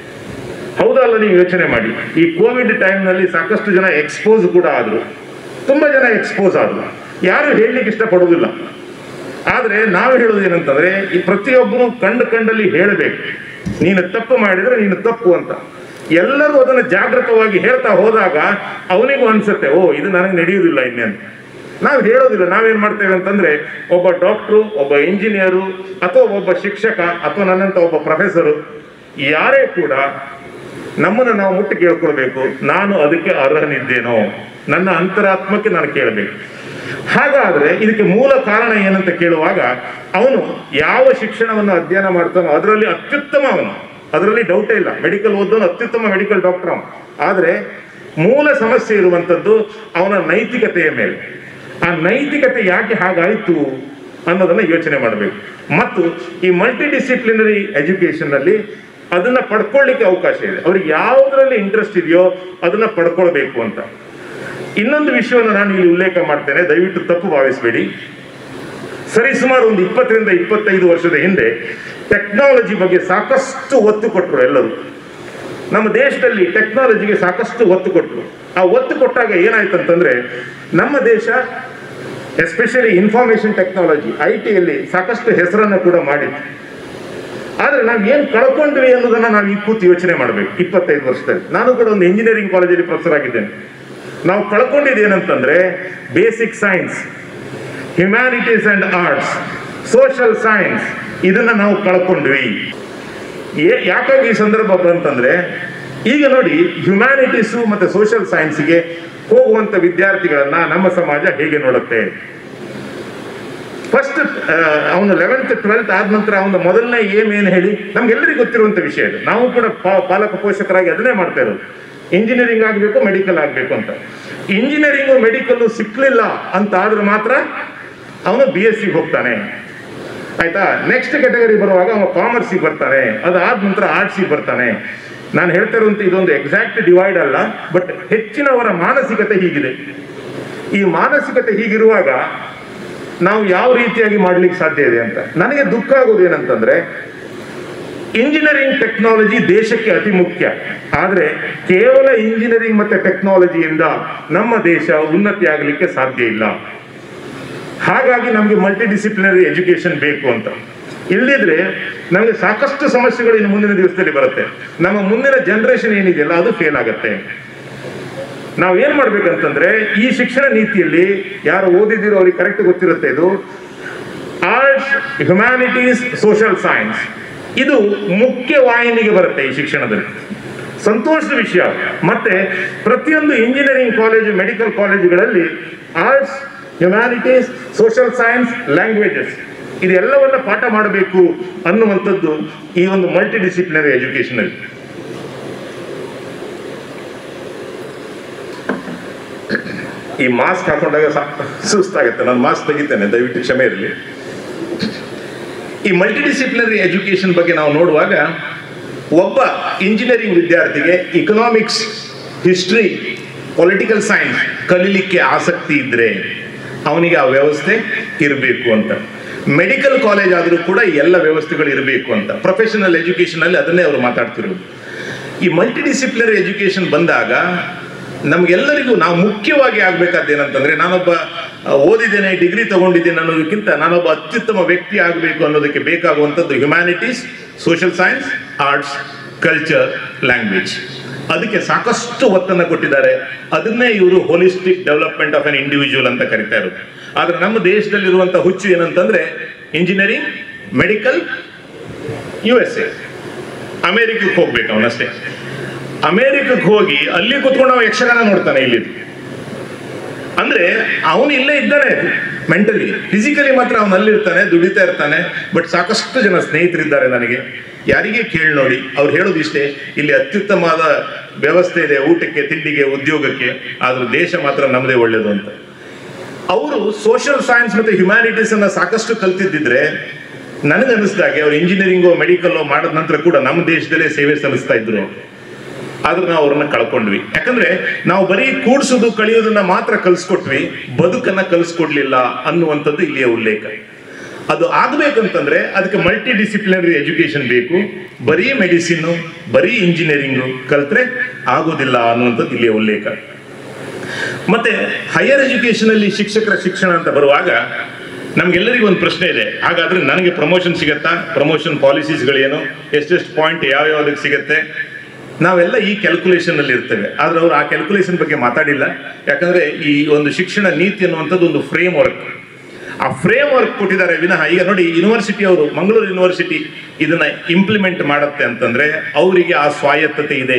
Speaker 1: ಹೌದಲ್ಲ ನೀವು ಯೋಚನೆ ಮಾಡಿ ಈ ಕೋವಿಡ್ ಟೈಮ್ನಲ್ಲಿ ಸಾಕಷ್ಟು ಜನ ಎಕ್ಸ್ಪೋಸ್ ಕೂಡ ಆದ್ರು ತುಂಬಾ ಜನ ಎಕ್ಸ್ಪೋಸ್ ಆದ್ರು ಯಾರು ಹೇಳಲಿಕ್ಕೆ ಇಷ್ಟಪಡುವುದಿಲ್ಲ ಆದ್ರೆ ನಾವು ಹೇಳೋದು ಏನಂತಂದ್ರೆ ಈ ಪ್ರತಿಯೊಬ್ಬರು ಕಂಡು ಕಂಡಲ್ಲಿ ಹೇಳಬೇಕು ನೀನು ತಪ್ಪು ಮಾಡಿದ್ರೆ ನೀನು ತಪ್ಪು ಅಂತ ಎಲ್ಲರೂ ಅದನ್ನು ಜಾಗೃತವಾಗಿ ಹೇಳ್ತಾ ಹೋದಾಗ ಅವನಿಗೂ ಅನ್ಸುತ್ತೆ ಓ ಇದು ನನಗೆ ನಡೆಯುವುದಿಲ್ಲ ಇನ್ನೇನು ನಾವು ಹೇಳೋದಿಲ್ಲ ನಾವೇನ್ ಮಾಡ್ತೇವೆ ಅಂತಂದ್ರೆ ಒಬ್ಬ ಡಾಕ್ಟ್ರು ಒಬ್ಬ ಇಂಜಿನಿಯರು ಅಥವಾ ಒಬ್ಬ ಶಿಕ್ಷಕ ಅಥವಾ ನನ್ನಂತ ಒಬ್ಬ ಪ್ರೊಫೆಸರು ಯಾರೇ ಕೂಡ ನಮ್ಮನ್ನು ನಾವು ಮುಟ್ಟಿ ಕೇಳ್ಕೊಳ್ಬೇಕು ನಾನು ಅದಕ್ಕೆ ಅರ್ಹನಿದ್ದೇನೋ ನನ್ನ ಅಂತರಾತ್ಮಕ್ಕೆ ನಾನು ಕೇಳಬೇಕು ಹಾಗಾದ್ರೆ ಇದಕ್ಕೆ ಮೂಲ ಕಾರಣ ಏನಂತ ಕೇಳುವಾಗ ಅವನು ಯಾವ ಶಿಕ್ಷಣವನ್ನು ಅಧ್ಯಯನ ಮಾಡ್ತಾನೋ ಅದರಲ್ಲಿ ಅತ್ಯುತ್ತಮ ಅವನು ಅದರಲ್ಲಿ ಡೌಟೇ ಇಲ್ಲ ಮೆಡಿಕಲ್ ಓದೋನು ಅತ್ಯುತ್ತಮ ಮೆಡಿಕಲ್ ಡಾಕ್ಟರ್ ಅವನು ಆದ್ರೆ ಮೂಲ ಸಮಸ್ಯೆ ಇರುವಂತದ್ದು ಅವನ ನೈತಿಕತೆಯ ಮೇಲೆ ಆ ನೈತಿಕತೆ ಯಾಕೆ ಹಾಗಾಯ್ತು ಅನ್ನೋದನ್ನ ಯೋಚನೆ ಮಾಡಬೇಕು ಮತ್ತು ಈ ಮಲ್ಟಿ ಡಿಸಿಪ್ಲಿನರಿ ಎಜುಕೇಶನ್ ಅಲ್ಲಿ ಅದನ್ನ ಪಡ್ಕೊಳ್ಳಿಕ್ಕೆ ಅವಕಾಶ ಇದೆ ಅವ್ರಿಗೆ ಯಾವುದರಲ್ಲಿ ಇಂಟ್ರೆಸ್ಟ್ ಇದೆಯೋ ಅದನ್ನ ಪಡ್ಕೊಳ್ಬೇಕು ಅಂತ ಇನ್ನೊಂದು ವಿಷಯವನ್ನು ನಾನು ಇಲ್ಲಿ ಉಲ್ಲೇಖ ಮಾಡ್ತೇನೆ ದಯವಿಟ್ಟು ತಪ್ಪು ಭಾವಿಸಬೇಡಿ ಸರಿ ಸುಮಾರು ಒಂದು ಇಪ್ಪತ್ತರಿಂದ ಇಪ್ಪತ್ತೈದು ವರ್ಷದ ಹಿಂದೆ ಟೆಕ್ನಾಲಜಿ ಬಗ್ಗೆ ಸಾಕಷ್ಟು ಒತ್ತು ಕೊಟ್ಟರು ಎಲ್ಲರೂ ನಮ್ಮ ದೇಶದಲ್ಲಿ ಟೆಕ್ನಾಲಜಿಗೆ ಸಾಕಷ್ಟು ಒತ್ತು ಕೊಟ್ಟರು ಆ ಒತ್ತು ಕೊಟ್ಟಾಗ ಏನಾಯ್ತು ಅಂತಂದ್ರೆ ನಮ್ಮ ದೇಶ ಎಸ್ಪೆಷಲಿ ಇನ್ಫಾರ್ಮೇಶನ್ ಟೆಕ್ನಾಲಜಿ ಐ ಟಿಯಲ್ಲಿ ಸಾಕಷ್ಟು ಹೆಸರನ್ನು ಕೂಡ ಮಾಡಿತ್ತು ಆದ್ರೆ ನಾವು ಏನು ಕಳ್ಕೊಂಡ್ವಿ ಅನ್ನೋದನ್ನ ನಾವು ಈ ಕೂತು ಯೋಚನೆ ಮಾಡಬೇಕು ಇಪ್ಪತ್ತೈದು ವರ್ಷದಲ್ಲಿ ನಾನು ಕೂಡ ಒಂದು ಇಂಜಿನಿಯರಿಂಗ್ ಕಾಲೇಜಲ್ಲಿ ಪ್ರೊಫೆಸರ್ ಆಗಿದ್ದೇನೆ ನಾವು ಕಳ್ಕೊಂಡಿದ್ದು ಏನಂತಂದ್ರೆ basic science humanities and arts social science ಇದನ್ನ ನಾವು ಕಳ್ಕೊಂಡ್ವಿ ಏ- ಯಾಕಾಗಿ ಈ ಸಂದರ್ಭ ಬಂತಂದ್ರೆ ಈಗ ನೋಡಿ ಹ್ಯುಮ್ಯಾನಿಟೀಸು ಮತ್ತೆ ಸೋಷಿಯಲ್ ಸೈನ್ಸ್ಗೆ ಹೋಗುವಂತ ವಿದ್ಯಾರ್ಥಿಗಳನ್ನ ನಮ್ಮ ಸಮಾಜ ಹೇಗೆ ನೋಡುತ್ತೆ ಫಸ್ಟ್ ಅವನು ಲೆವೆಂತ್ ಟ್ವೆಲ್ತ್ ಆದ ನಂತರ ಅವನ ಮೊದಲನೇ ಏಮ್ ಏನು ಹೇಳಿ ನಮ್ಗೆಲ್ಲರಿಗೂ ಗೊತ್ತಿರುವಂತ ವಿಷಯ ಇದು ನಾವು ಕೂಡ ಪಾ- ಪಾಲಕ ಪೋಷಕರಾಗಿ ಅದನ್ನೇ ಮಾಡ್ತಾ ಇರೋದು ಇಂಜಿನಿಯರಿಂಗ್ ಆಗಬೇಕು ಮೆಡಿಕಲ್ ಆಗಬೇಕು ಅಂತ ಇಂಜಿನಿಯರಿಂಗು ಮೆಡಿಕಲ್ ಸಿಕ್ಲಿಲ್ಲ ಅಂತ ಆದ್ರೆ ಮಾತ್ರ ಅವನು ಬಿ ಎಸ್ ಸಿಗೆ ಹೋಗ್ತಾನೆ ಆಯ್ತಾ ನೆಕ್ಸ್ಟ್ ಕೆಟಗರಿ ಬರುವಾಗ ಅವ ಕಾಮರ್ಸಿಗೆ ಬರ್ತಾನೆ ಅದಾದ ನಂತರ ಆರ್ಟ್ಸಿಗೆ ಬರ್ತಾನೆ ನಾನು ಹೇಳ್ತಾ ಇರುವಂತ ಇದೊಂದು ಎಕ್ಸಾಕ್ಟ್ ಡಿವೈಡ್ ಅಲ್ಲ ಬಟ್ ಹೆಚ್ಚಿನವರ ಮಾನಸಿಕತೆ ಹೀಗಿದೆ ಈ ಮಾನಸಿಕತೆ ಹೀಗಿರುವಾಗ ನಾವು ಯಾವ ರೀತಿಯಾಗಿ ಮಾಡ್ಲಿಕ್ಕೆ ಸಾಧ್ಯ ಇದೆ ಅಂತ ನನಗೆ ದುಃಖ ಆಗೋದು ಏನಂತಂದ್ರೆ ಇಂಜಿನಿಯರಿಂಗ್ ಟೆಕ್ನಾಲಜಿ ದೇಶಕ್ಕೆ ಅತಿ ಮುಖ್ಯ ಆದ್ರೆ ಕೇವಲ ಇಂಜಿನಿಯರಿಂಗ್ ಮತ್ತೆ ಟೆಕ್ನಾಲಜಿಯಿಂದ ನಮ್ಮ ದೇಶ ಉನ್ನತಿ ಆಗಲಿಕ್ಕೆ ಸಾಧ್ಯ ಇಲ್ಲ ಹಾಗಾಗಿ ನಮಗೆ ಮಲ್ಟಿ ಡಿಸಿಪ್ಲಿನರಿ ಎಜುಕೇಶನ್ ಬೇಕು ಅಂತ ಇಲ್ಲದಿದ್ರೆ ನಮಗೆ ಸಾಕಷ್ಟು ಸಮಸ್ಯೆಗಳು ಇನ್ನು ಮುಂದಿನ ದಿವಸದಲ್ಲಿ ಬರುತ್ತೆ ನಮ್ಮ ಮುಂದಿನ ಜನರೇಷನ್ ಏನಿದೆಯಲ್ಲ ಅದು ಫೇಲ್ ಆಗುತ್ತೆ ನಾವು ಏನ್ ಮಾಡ್ಬೇಕಂತಂದ್ರೆ ಈ ಶಿಕ್ಷಣ ನೀತಿಯಲ್ಲಿ ಯಾರು ಓದಿದಿರೋ ಅವ್ರಿಗೆ ಕರೆಕ್ಟ್ ಗೊತ್ತಿರುತ್ತೆ ಇದು ಆರ್ಟ್ಸ್ ಹ್ಯುಮ್ಯಾನಿಟೀಸ್ ಸೋಷಿಯಲ್ ಸೈನ್ಸ್ ಇದು ಮುಖ್ಯ ವಾಹಿನಿಗೆ ಬರುತ್ತೆ ಈ ಶಿಕ್ಷಣದಲ್ಲಿ ಸಂತೋಷದ ವಿಷಯ ಮತ್ತೆ ಪ್ರತಿಯೊಂದು ಇಂಜಿನಿಯರಿಂಗ್ ಕಾಲೇಜು ಮೆಡಿಕಲ್ ಕಾಲೇಜುಗಳಲ್ಲಿ arts humanities social science languages ಇದೆಲ್ಲವನ್ನ ಪಾಠ ಮಾಡಬೇಕು ಅನ್ನುವಂಥದ್ದು ಈ ಒಂದು ಮಲ್ಟಿ ಡಿಸಿಪ್ಲಿನರಿ ಎಜುಕೇಶನ್ ಅಲ್ಲಿ ಈ ಮಾಸ್ಕ್ ಹಾಕೊಂಡಾಗ ಸಾ- ಸುಸ್ತಾಗುತ್ತೆ ನಾನು ಮಾಸ್ಕ್ ತೆಗಿತೇನೆ ದಯವಿಟ್ಟು ಕ್ಷಮೆ ಇರಲಿ ಈ ಮಲ್ಟಿ ಡಿಸಿಪ್ಲಿನರಿ ಎಜುಕೇಶನ್ ಬಗ್ಗೆ ನಾವು ನೋಡುವಾಗ ಒಬ್ಬ ಇಂಜಿನಿಯರಿಂಗ್ ವಿದ್ಯಾರ್ಥಿಗೆ ಇಕನಾಮಿಕ್ಸ್ ಹಿಸ್ಟ್ರಿ ಪೊಲಿಟಿಕಲ್ ಸೈನ್ಸ್ ಕಲೀಲಿಕ್ಕೆ ಆಸಕ್ತಿ ಇದ್ರೆ ಅವನಿಗೆ ಆ ವ್ಯವಸ್ಥೆ ಇರಬೇಕು ಅಂತ ಮೆಡಿಕಲ್ ಕಾಲೇಜ್ ಆದರೂ ಕೂಡ ಈ ಎಲ್ಲ ವ್ಯವಸ್ಥೆಗಳು ಇರಬೇಕು ಅಂತ ಪ್ರೊಫೆಷನಲ್ ಎಜುಕೇಶನ್ ಅಲ್ಲಿ ಅದನ್ನೇ ಅವರು ಮಾತಾಡ್ತಿರೋದು ಈ ಮಲ್ಟಿ ಡಿಸಿಪ್ಲಿನರಿ ಎಜುಕೇಶನ್ ಬಂದಾಗ ನಮಗೆಲ್ಲರಿಗೂ ನಾವು ಮುಖ್ಯವಾಗಿ ಆಗ್ಬೇಕಾದ್ದು ಏನಂತಂದ್ರೆ ನಾನೊಬ್ಬ ಆ, ಓದಿದ್ದೇನೆ ಡಿಗ್ರಿ ತಗೊಂಡಿದ್ದೇನೆ ಅನ್ನೋದಕ್ಕಿಂತ ನಾನೊಬ್ಬ ಅತ್ಯುತ್ತಮ ವ್ಯಕ್ತಿ ಆಗಬೇಕು ಅನ್ನೋದಕ್ಕೆ ಬೇಕಾಗುವಂಥದ್ದು humanities social science arts culture language ಅದಕ್ಕೆ ಸಾಕಷ್ಟು ಒತ್ತನ್ನು ಕೊಟ್ಟಿದ್ದಾರೆ ಅದನ್ನೇ ಇವರು holistic development of an individual ಅಂತ ಕರಿತಾ ಇರೋದು ಆದ್ರೆ ನಮ್ಮ ದೇಶದಲ್ಲಿರುವಂಥ ಹುಚ್ಚು ಏನಂತಂದ್ರೆ engineering medical U S A ಅಮೇರಿಕಕ್ಕೆ ಹೋಗ್ಬೇಕು ಅವನಷ್ಟೇ ಅಮೇರಿಕಕ್ಕೆ ಹೋಗಿ ಅಲ್ಲಿ ಕೂತ್ಕೊಂಡು ಅವ ಯಕ್ಷಗಾನ ನೋಡ್ತಾನೆ ಇಲ್ಲಿ ಅಂದ್ರೆ ಅವನು ಇಲ್ಲೇ ಇದ್ದಾನೆ ಮೆಂಟಲಿ ಫಿಸಿಕಲಿ ಮಾತ್ರ ಅವನು ಅಲ್ಲಿರ್ತಾನೆ ದುಡಿತಾ ಇರ್ತಾನೆ ಬಟ್ ಸಾಕಷ್ಟು ಜನ ಸ್ನೇಹಿತರಿದ್ದಾರೆ ನನಗೆ ಯಾರಿಗೆ ಕೇಳಿ ನೋಡಿ ಅವ್ರು ಹೇಳೋದು ಇಷ್ಟೇ ಇಲ್ಲಿ ಅತ್ಯುತ್ತಮವಾದ ವ್ಯವಸ್ಥೆ ಇದೆ ಊಟಕ್ಕೆ ತಿಂಡಿಗೆ ಉದ್ಯೋಗಕ್ಕೆ ಆದ್ರೂ ದೇಶ ಮಾತ್ರ ನಮ್ಮದೇ ಒಳ್ಳೇದು ಅಂತ ಅವರು ಸೋಷಿಯಲ್ ಸೈನ್ಸ್ ಮತ್ತೆ ಹ್ಯುಮ್ಯಾನಿಟೀಸ್ ಅನ್ನ ಸಾಕಷ್ಟು ಕಲ್ತಿದ್ದಿದ್ರೆ ನನಗನ್ನಿಸ್ದಾಗೆ ಅವ್ರು ಇಂಜಿನಿಯರಿಂಗು ಮೆಡಿಕಲ್ ಮಾಡಿದ ನಂತರ ಕೂಡ ನಮ್ಮ ದೇಶದಲ್ಲೇ ಸೇವೆ ಸಲ್ಲಿಸ್ತಾ ಇದ್ರು ಆದ್ರೆ ನಾವು ಅವ್ರನ್ನ ಕಳ್ಕೊಂಡ್ವಿ ಯಾಕಂದ್ರೆ ನಾವು ಬರೀ ಕೂಡ್ಸೋದು ಕಳಿಯೋದನ್ನ ಮಾತ್ರ ಕಲಿಸ್ಕೊಟ್ವಿ ಬದುಕನ್ನ ಕಲಿಸ್ಕೊಡ್ಲಿಲ್ಲ ಅನ್ನುವಂಥದ್ದು ಇಲ್ಲಿಯ ಉಲ್ಲೇಖ ಅದು ಆಗ್ಬೇಕಂತಂದ್ರೆ ಅದಕ್ಕೆ ಮಲ್ಟಿ ಡಿಸಿಪ್ಲಿನರಿ ಎಜುಕೇಶನ್ ಬೇಕು ಬರೀ ಮೆಡಿಸಿನ್ ಬರೀ ಇಂಜಿನಿಯರಿಂಗು ಕಲ್ತ್ರೆ ಆಗೋದಿಲ್ಲ ಅನ್ನುವಂಥದ್ದು ಇಲ್ಲಿಯ ಉಲ್ಲೇಖ ಮತ್ತೆ ಹೈಯರ್ ಎಜುಕೇಶನ್ ಅಲ್ಲಿ ಶಿಕ್ಷಕರ ಶಿಕ್ಷಣ ಅಂತ ಬರುವಾಗ ನಮ್ಗೆಲ್ಲರಿಗೂ ಒಂದು ಪ್ರಶ್ನೆ ಇದೆ ಹಾಗಾದ್ರೆ ನನಗೆ ಪ್ರಮೋಷನ್ ಸಿಗತ್ತಾ ಪ್ರಮೋಷನ್ ಪಾಲಿಸೀಸ್ಗಳೇನು ಎಷ್ಟೆಷ್ಟು ಪಾಯಿಂಟ್ ಯಾವ ಯಾವ್ದಕ್ಕೆ ಸಿಗತ್ತೆ ನಾವೆಲ್ಲ ಈ ಕ್ಯಾಲ್ಕುಲೇಷನ್ ಅಲ್ಲಿ ಇರ್ತೇವೆ ಆದ್ರೆ ಅವರು ಆ ಕ್ಯಾಲ್ಕುಲೇಷನ್ ಬಗ್ಗೆ ಮಾತಾಡಿಲ್ಲ ಯಾಕಂದ್ರೆ ಈ ಒಂದು ಶಿಕ್ಷಣ ನೀತಿ ಅನ್ನುವಂಥದ್ದು ಒಂದು ಫ್ರೇಮ್ ವರ್ಕ್ ಆ ಫ್ರೇಮ್ ವರ್ಕ್ ಕೊಟ್ಟಿದ್ದಾರೆ ವಿನಃ ಈಗ ನೋಡಿ ಯೂನಿವರ್ಸಿಟಿ ಅವರು ಮಂಗಳೂರು ಯೂನಿವರ್ಸಿಟಿ ಇದನ್ನ ಇಂಪ್ಲಿಮೆಂಟ್ ಮಾಡುತ್ತೆ ಅಂತಂದ್ರೆ ಅವರಿಗೆ ಆ ಸ್ವಾಯತ್ತತೆ ಇದೆ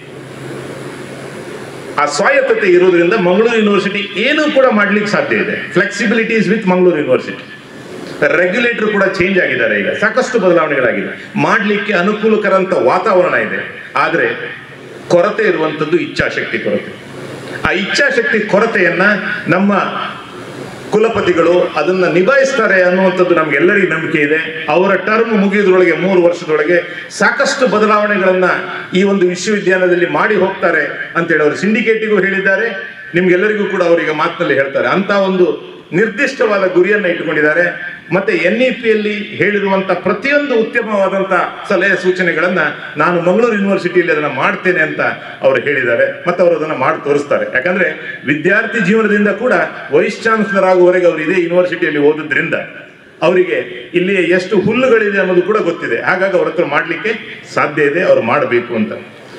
Speaker 1: ಆ ಸ್ವಾಯತ್ತತೆ ಇರೋದ್ರಿಂದ ಮಂಗಳೂರು ಯೂನಿವರ್ಸಿಟಿ ಏನೂ ಕೂಡ ಮಾಡ್ಲಿಕ್ಕೆ ಸಾಧ್ಯ ಇದೆ flexibility is with Mangaluru university regulator ಕೂಡ ಚೇಂಜ್ ಆಗಿದ್ದಾರೆ ಈಗ ಸಾಕಷ್ಟು ಬದಲಾವಣೆಗಳಾಗಿದೆ ಮಾಡಲಿಕ್ಕೆ ಅನುಕೂಲಕರ ಅಂತ ವಾತಾವರಣ ಇದೆ ಆದರೆ ಕೊರತೆ ಇರುವಂಥದ್ದು ಇಚ್ಛಾಶಕ್ತಿ ಕೊರತೆ ಆ ಇಚ್ಛಾಶಕ್ತಿ ಕೊರತೆಯನ್ನ ನಮ್ಮ ಕುಲಪತಿಗಳು ಅದನ್ನ ನಿಭಾಯಿಸ್ತಾರೆ ಅನ್ನುವಂಥದ್ದು ನಮ್ಗೆಲ್ಲರಿಗೂ ನಂಬಿಕೆ ಇದೆ ಅವರ ಟರ್ಮ್ ಮುಗಿಯೋದ್ರೊಳಗೆ ಮೂರು ವರ್ಷದೊಳಗೆ ಸಾಕಷ್ಟು ಬದಲಾವಣೆಗಳನ್ನ ಈ ಒಂದು ವಿಶ್ವವಿದ್ಯಾಲಯದಲ್ಲಿ ಮಾಡಿ ಹೋಗ್ತಾರೆ ಅಂತೇಳಿ ಅವರು ಸಿಂಡಿಕೇಟಿಗೂ ಹೇಳಿದ್ದಾರೆ ನಿಮ್ಗೆಲ್ಲರಿಗೂ ಕೂಡ ಅವರಿಗೆ ಮಾತಿನಲ್ಲಿ ಹೇಳ್ತಾರೆ ಅಂತ ಒಂದು ನಿರ್ದಿಷ್ಟವಾದ ಗುರಿಯನ್ನ ಇಟ್ಟುಕೊಂಡಿದ್ದಾರೆ ಮತ್ತೆ ಎನ್ ಇ ಪಿಯಲ್ಲಿ ಹೇಳಿರುವಂತ ಪ್ರತಿಯೊಂದು ಉತ್ತಮವಾದಂತ ಸಲಹೆ ಸೂಚನೆಗಳನ್ನ ನಾನು ಮಂಗಳೂರು ಯೂನಿವರ್ಸಿಟಿಯಲ್ಲಿ ಅದನ್ನ ಮಾಡ್ತೇನೆ ಅಂತ ಅವರು ಹೇಳಿದ್ದಾರೆ ಮತ್ತೆ ಅವರು ಅದನ್ನ ಮಾಡಿ ತೋರಿಸ್ತಾರೆ ಯಾಕಂದ್ರೆ ವಿದ್ಯಾರ್ಥಿ ಜೀವನದಿಂದ ಕೂಡ ವೈಸ್ ಚಾನ್ಸಲರ್ ಆಗುವವರೆಗೆ ಅವರು ಇದೇ ಯೂನಿವರ್ಸಿಟಿಯಲ್ಲಿ ಓದಿದ್ರಿಂದ ಅವರಿಗೆ ಇಲ್ಲಿ ಎಷ್ಟು ಹುಲ್ಲುಗಳಿದೆ ಅನ್ನೋದು ಕೂಡ ಗೊತ್ತಿದೆ ಹಾಗಾಗಿ ಅವ್ರ ಹತ್ರ ಮಾಡ್ಲಿಕ್ಕೆ ಸಾಧ್ಯ ಇದೆ ಅವ್ರು ಮಾಡಬೇಕು ಅಂತ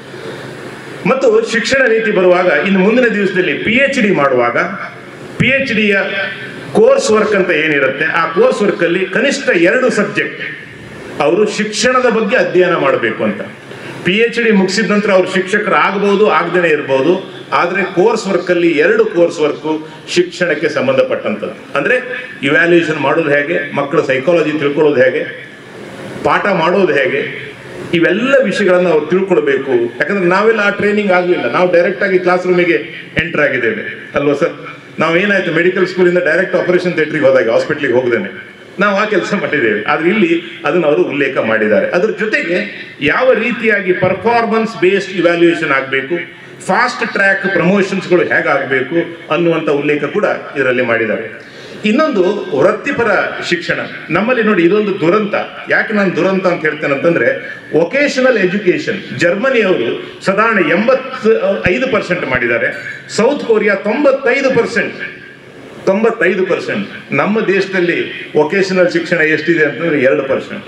Speaker 1: ಮತ್ತು ಶಿಕ್ಷಣ ನೀತಿ ಬರುವಾಗ ಇನ್ನು ಮುಂದಿನ ದಿವಸದಲ್ಲಿ ಪಿ ಎಚ್ ಡಿ ಮಾಡುವಾಗ ಪಿ ಎಚ್ ಡಿಯ ಕೋರ್ಸ್ ವರ್ಕ್ ಅಂತ ಏನಿರುತ್ತೆ ಆ ಕೋರ್ಸ್ ವರ್ಕ್ ಅಲ್ಲಿ ಕನಿಷ್ಠ ಎರಡು ಸಬ್ಜೆಕ್ಟ್ ಅವರು ಶಿಕ್ಷಣದ ಬಗ್ಗೆ ಅಧ್ಯಯನ ಮಾಡಬೇಕು ಅಂತ ಪಿ ಎಚ್ ಡಿ ಮುಗಿಸಿದ ನಂತರ ಅವ್ರು ಶಿಕ್ಷಕರು ಆಗಬಹುದು ಆಗದೇನೆ ಇರಬಹುದು ಆದ್ರೆ ಕೋರ್ಸ್ ವರ್ಕ್ ಅಲ್ಲಿ ಎರಡು ಕೋರ್ಸ್ ವರ್ಕ್ ಶಿಕ್ಷಣಕ್ಕೆ ಸಂಬಂಧಪಟ್ಟಂತದ್ದು ಅಂದ್ರೆ ಇವ್ಯಾಲ್ಯೂಯೇಷನ್ ಮಾಡೋದು ಹೇಗೆ ಮಕ್ಕಳ ಸೈಕಾಲಜಿ ತಿಳ್ಕೊಳ್ಳೋದು ಹೇಗೆ ಪಾಠ ಮಾಡೋದು ಹೇಗೆ ಇವೆಲ್ಲ ವಿಷಯಗಳನ್ನ ಅವ್ರು ತಿಳ್ಕೊಳ್ಬೇಕು ಯಾಕಂದ್ರೆ ನಾವೆಲ್ಲ ಆ ಟ್ರೈನಿಂಗ್ ಆಗಲಿಲ್ಲ ನಾವು ಡೈರೆಕ್ಟ್ ಆಗಿ ಕ್ಲಾಸ್ ರೂಮಿಗೆ ಎಂಟರ್ ಆಗಿದ್ದೇವೆ ಅಲ್ವಾ ಸರ್ ನಾವು ಏನಾಯ್ತು ಮೆಡಿಕಲ್ ಸ್ಕೂಲಿಂದ ಡೈರೆಕ್ಟ್ ಆಪರೇಷನ್ ಥಿಯೇಟ್ರಿಗೆ ಹೋದಾಗ ಹಾಸ್ಪಿಟ್ಲಿಗೆ ಹೋಗದೇನೆ ನಾವು ಆ ಕೆಲಸ ಮಾಡಿದ್ದೇವೆ ಆದ್ರೆ ಇಲ್ಲಿ ಅದನ್ನು ಅವರು ಉಲ್ಲೇಖ ಮಾಡಿದ್ದಾರೆ ಅದ್ರ ಜೊತೆಗೆ ಯಾವ ರೀತಿಯಾಗಿ ಪರ್ಫಾರ್ಮೆನ್ಸ್ ಬೇಸ್ಡ್ ಇವ್ಯಾಲ್ಯೂಯೇಷನ್ ಆಗಬೇಕು ಫಾಸ್ಟ್ ಟ್ರ್ಯಾಕ್ ಪ್ರಮೋಷನ್ಸ್ಗಳು ಹೇಗಾಗಬೇಕು ಅನ್ನುವಂಥ ಉಲ್ಲೇಖ ಕೂಡ ಇದರಲ್ಲಿ ಮಾಡಿದ್ದಾರೆ ಇನ್ನೊಂದು ವೃತ್ತಿಪರ ಶಿಕ್ಷಣ ನಮ್ಮಲ್ಲಿ ನೋಡಿ ಇದೊಂದು ದುರಂತ ಯಾಕೆ ನಾನು ದುರಂತ ಅಂತ ಹೇಳ್ತೇನೆ ಅಂತಂದ್ರೆ ವೊಕೇಶನಲ್ ಎಜುಕೇಶನ್ ಜರ್ಮನಿಯವರು ಸಾಧಾರಣ ಎಂಬತ್ತು ಐದು ಪರ್ಸೆಂಟ್ ಮಾಡಿದ್ದಾರೆ ಸೌತ್ ಕೊರಿಯಾ ತೊಂಬತ್ತೈದು ಪರ್ಸೆಂಟ್ ತೊಂಬತ್ತೈದು ಪರ್ಸೆಂಟ್ ನಮ್ಮ ದೇಶದಲ್ಲಿ ವೊಕೇಶನಲ್ ಶಿಕ್ಷಣ ಎಷ್ಟಿದೆ ಅಂತಂದ್ರೆ ಎರಡು ಪರ್ಸೆಂಟ್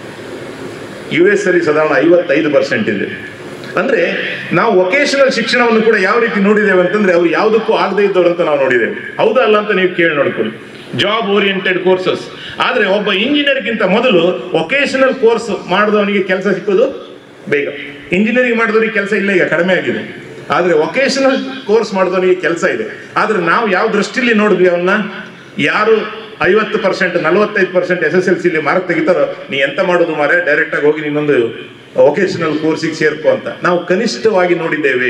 Speaker 1: ಯು ಎಸ್ ಅಲ್ಲಿ ಸಾಧಾರಣ ಐವತ್ತೈದು ಪರ್ಸೆಂಟ್ ಇದೆ ಅಂದ್ರೆ ನಾವು ವೊಕೇಶನಲ್ ಶಿಕ್ಷಣವನ್ನು ಕೂಡ ಯಾವ ರೀತಿ ನೋಡಿದ್ದೇವೆ ಅಂತಂದ್ರೆ ಅವ್ರು ಯಾವುದಕ್ಕೂ ಆಗದೇ ಇದ್ದವ್ರು ಅಂತ ನಾವು ನೋಡಿದ್ದೇವೆ ಹೌದಾ ಅಲ್ಲ ಅಂತ ನೀವು ಕೇಳಿ ನೋಡ್ಕೊಳ್ಳಿ ಜಾಬ್ ಓರಿಯೆಂಟೆಡ್ ಕೋರ್ಸಸ್ ಆದ್ರೆ ಒಬ್ಬ ಇಂಜಿನಿಯರ್ಗಿಂತ ಮೊದಲು ವೊಕೇಶನಲ್ ಕೋರ್ಸ್ ಮಾಡಿದವನಿಗೆ ಕೆಲಸ ಸಿಕ್ಕೋದು ಬೇಗ ಇಂಜಿನಿಯರಿಂಗ್ ಮಾಡಿದವರಿಗೆ ಕೆಲಸ ಇಲ್ಲ ಈಗ ಕಡಿಮೆ ಆಗಿದೆ ಆದ್ರೆ ವೊಕೇಶನಲ್ ಕೋರ್ಸ್ ಮಾಡಿದವನಿಗೆ ಕೆಲಸ ಇದೆ ಆದ್ರೆ ನಾವು ಯಾವ ದೃಷ್ಟಿಲಿ ನೋಡಿದ್ವಿ ಅವನ್ನ ಯಾರು ಐವತ್ತು ಪರ್ಸೆಂಟ್ ನಲವತ್ತೈದು percent S S L C mark ತೆಗಿತಾರೋ ನೀ ಎಂತ ಮಾಡೋದು ಮಾರೆ ಡೈರೆಕ್ಟ್ ಆಗಿ ಹೋಗಿ ನೀನೊಂದು ವೊಕೇಶನಲ್ ಕೋರ್ಸಿಗೆ ಸೇರ್ಕೊ ಅಂತ ನಾವು ಕನಿಷ್ಠವಾಗಿ ನೋಡಿದ್ದೇವೆ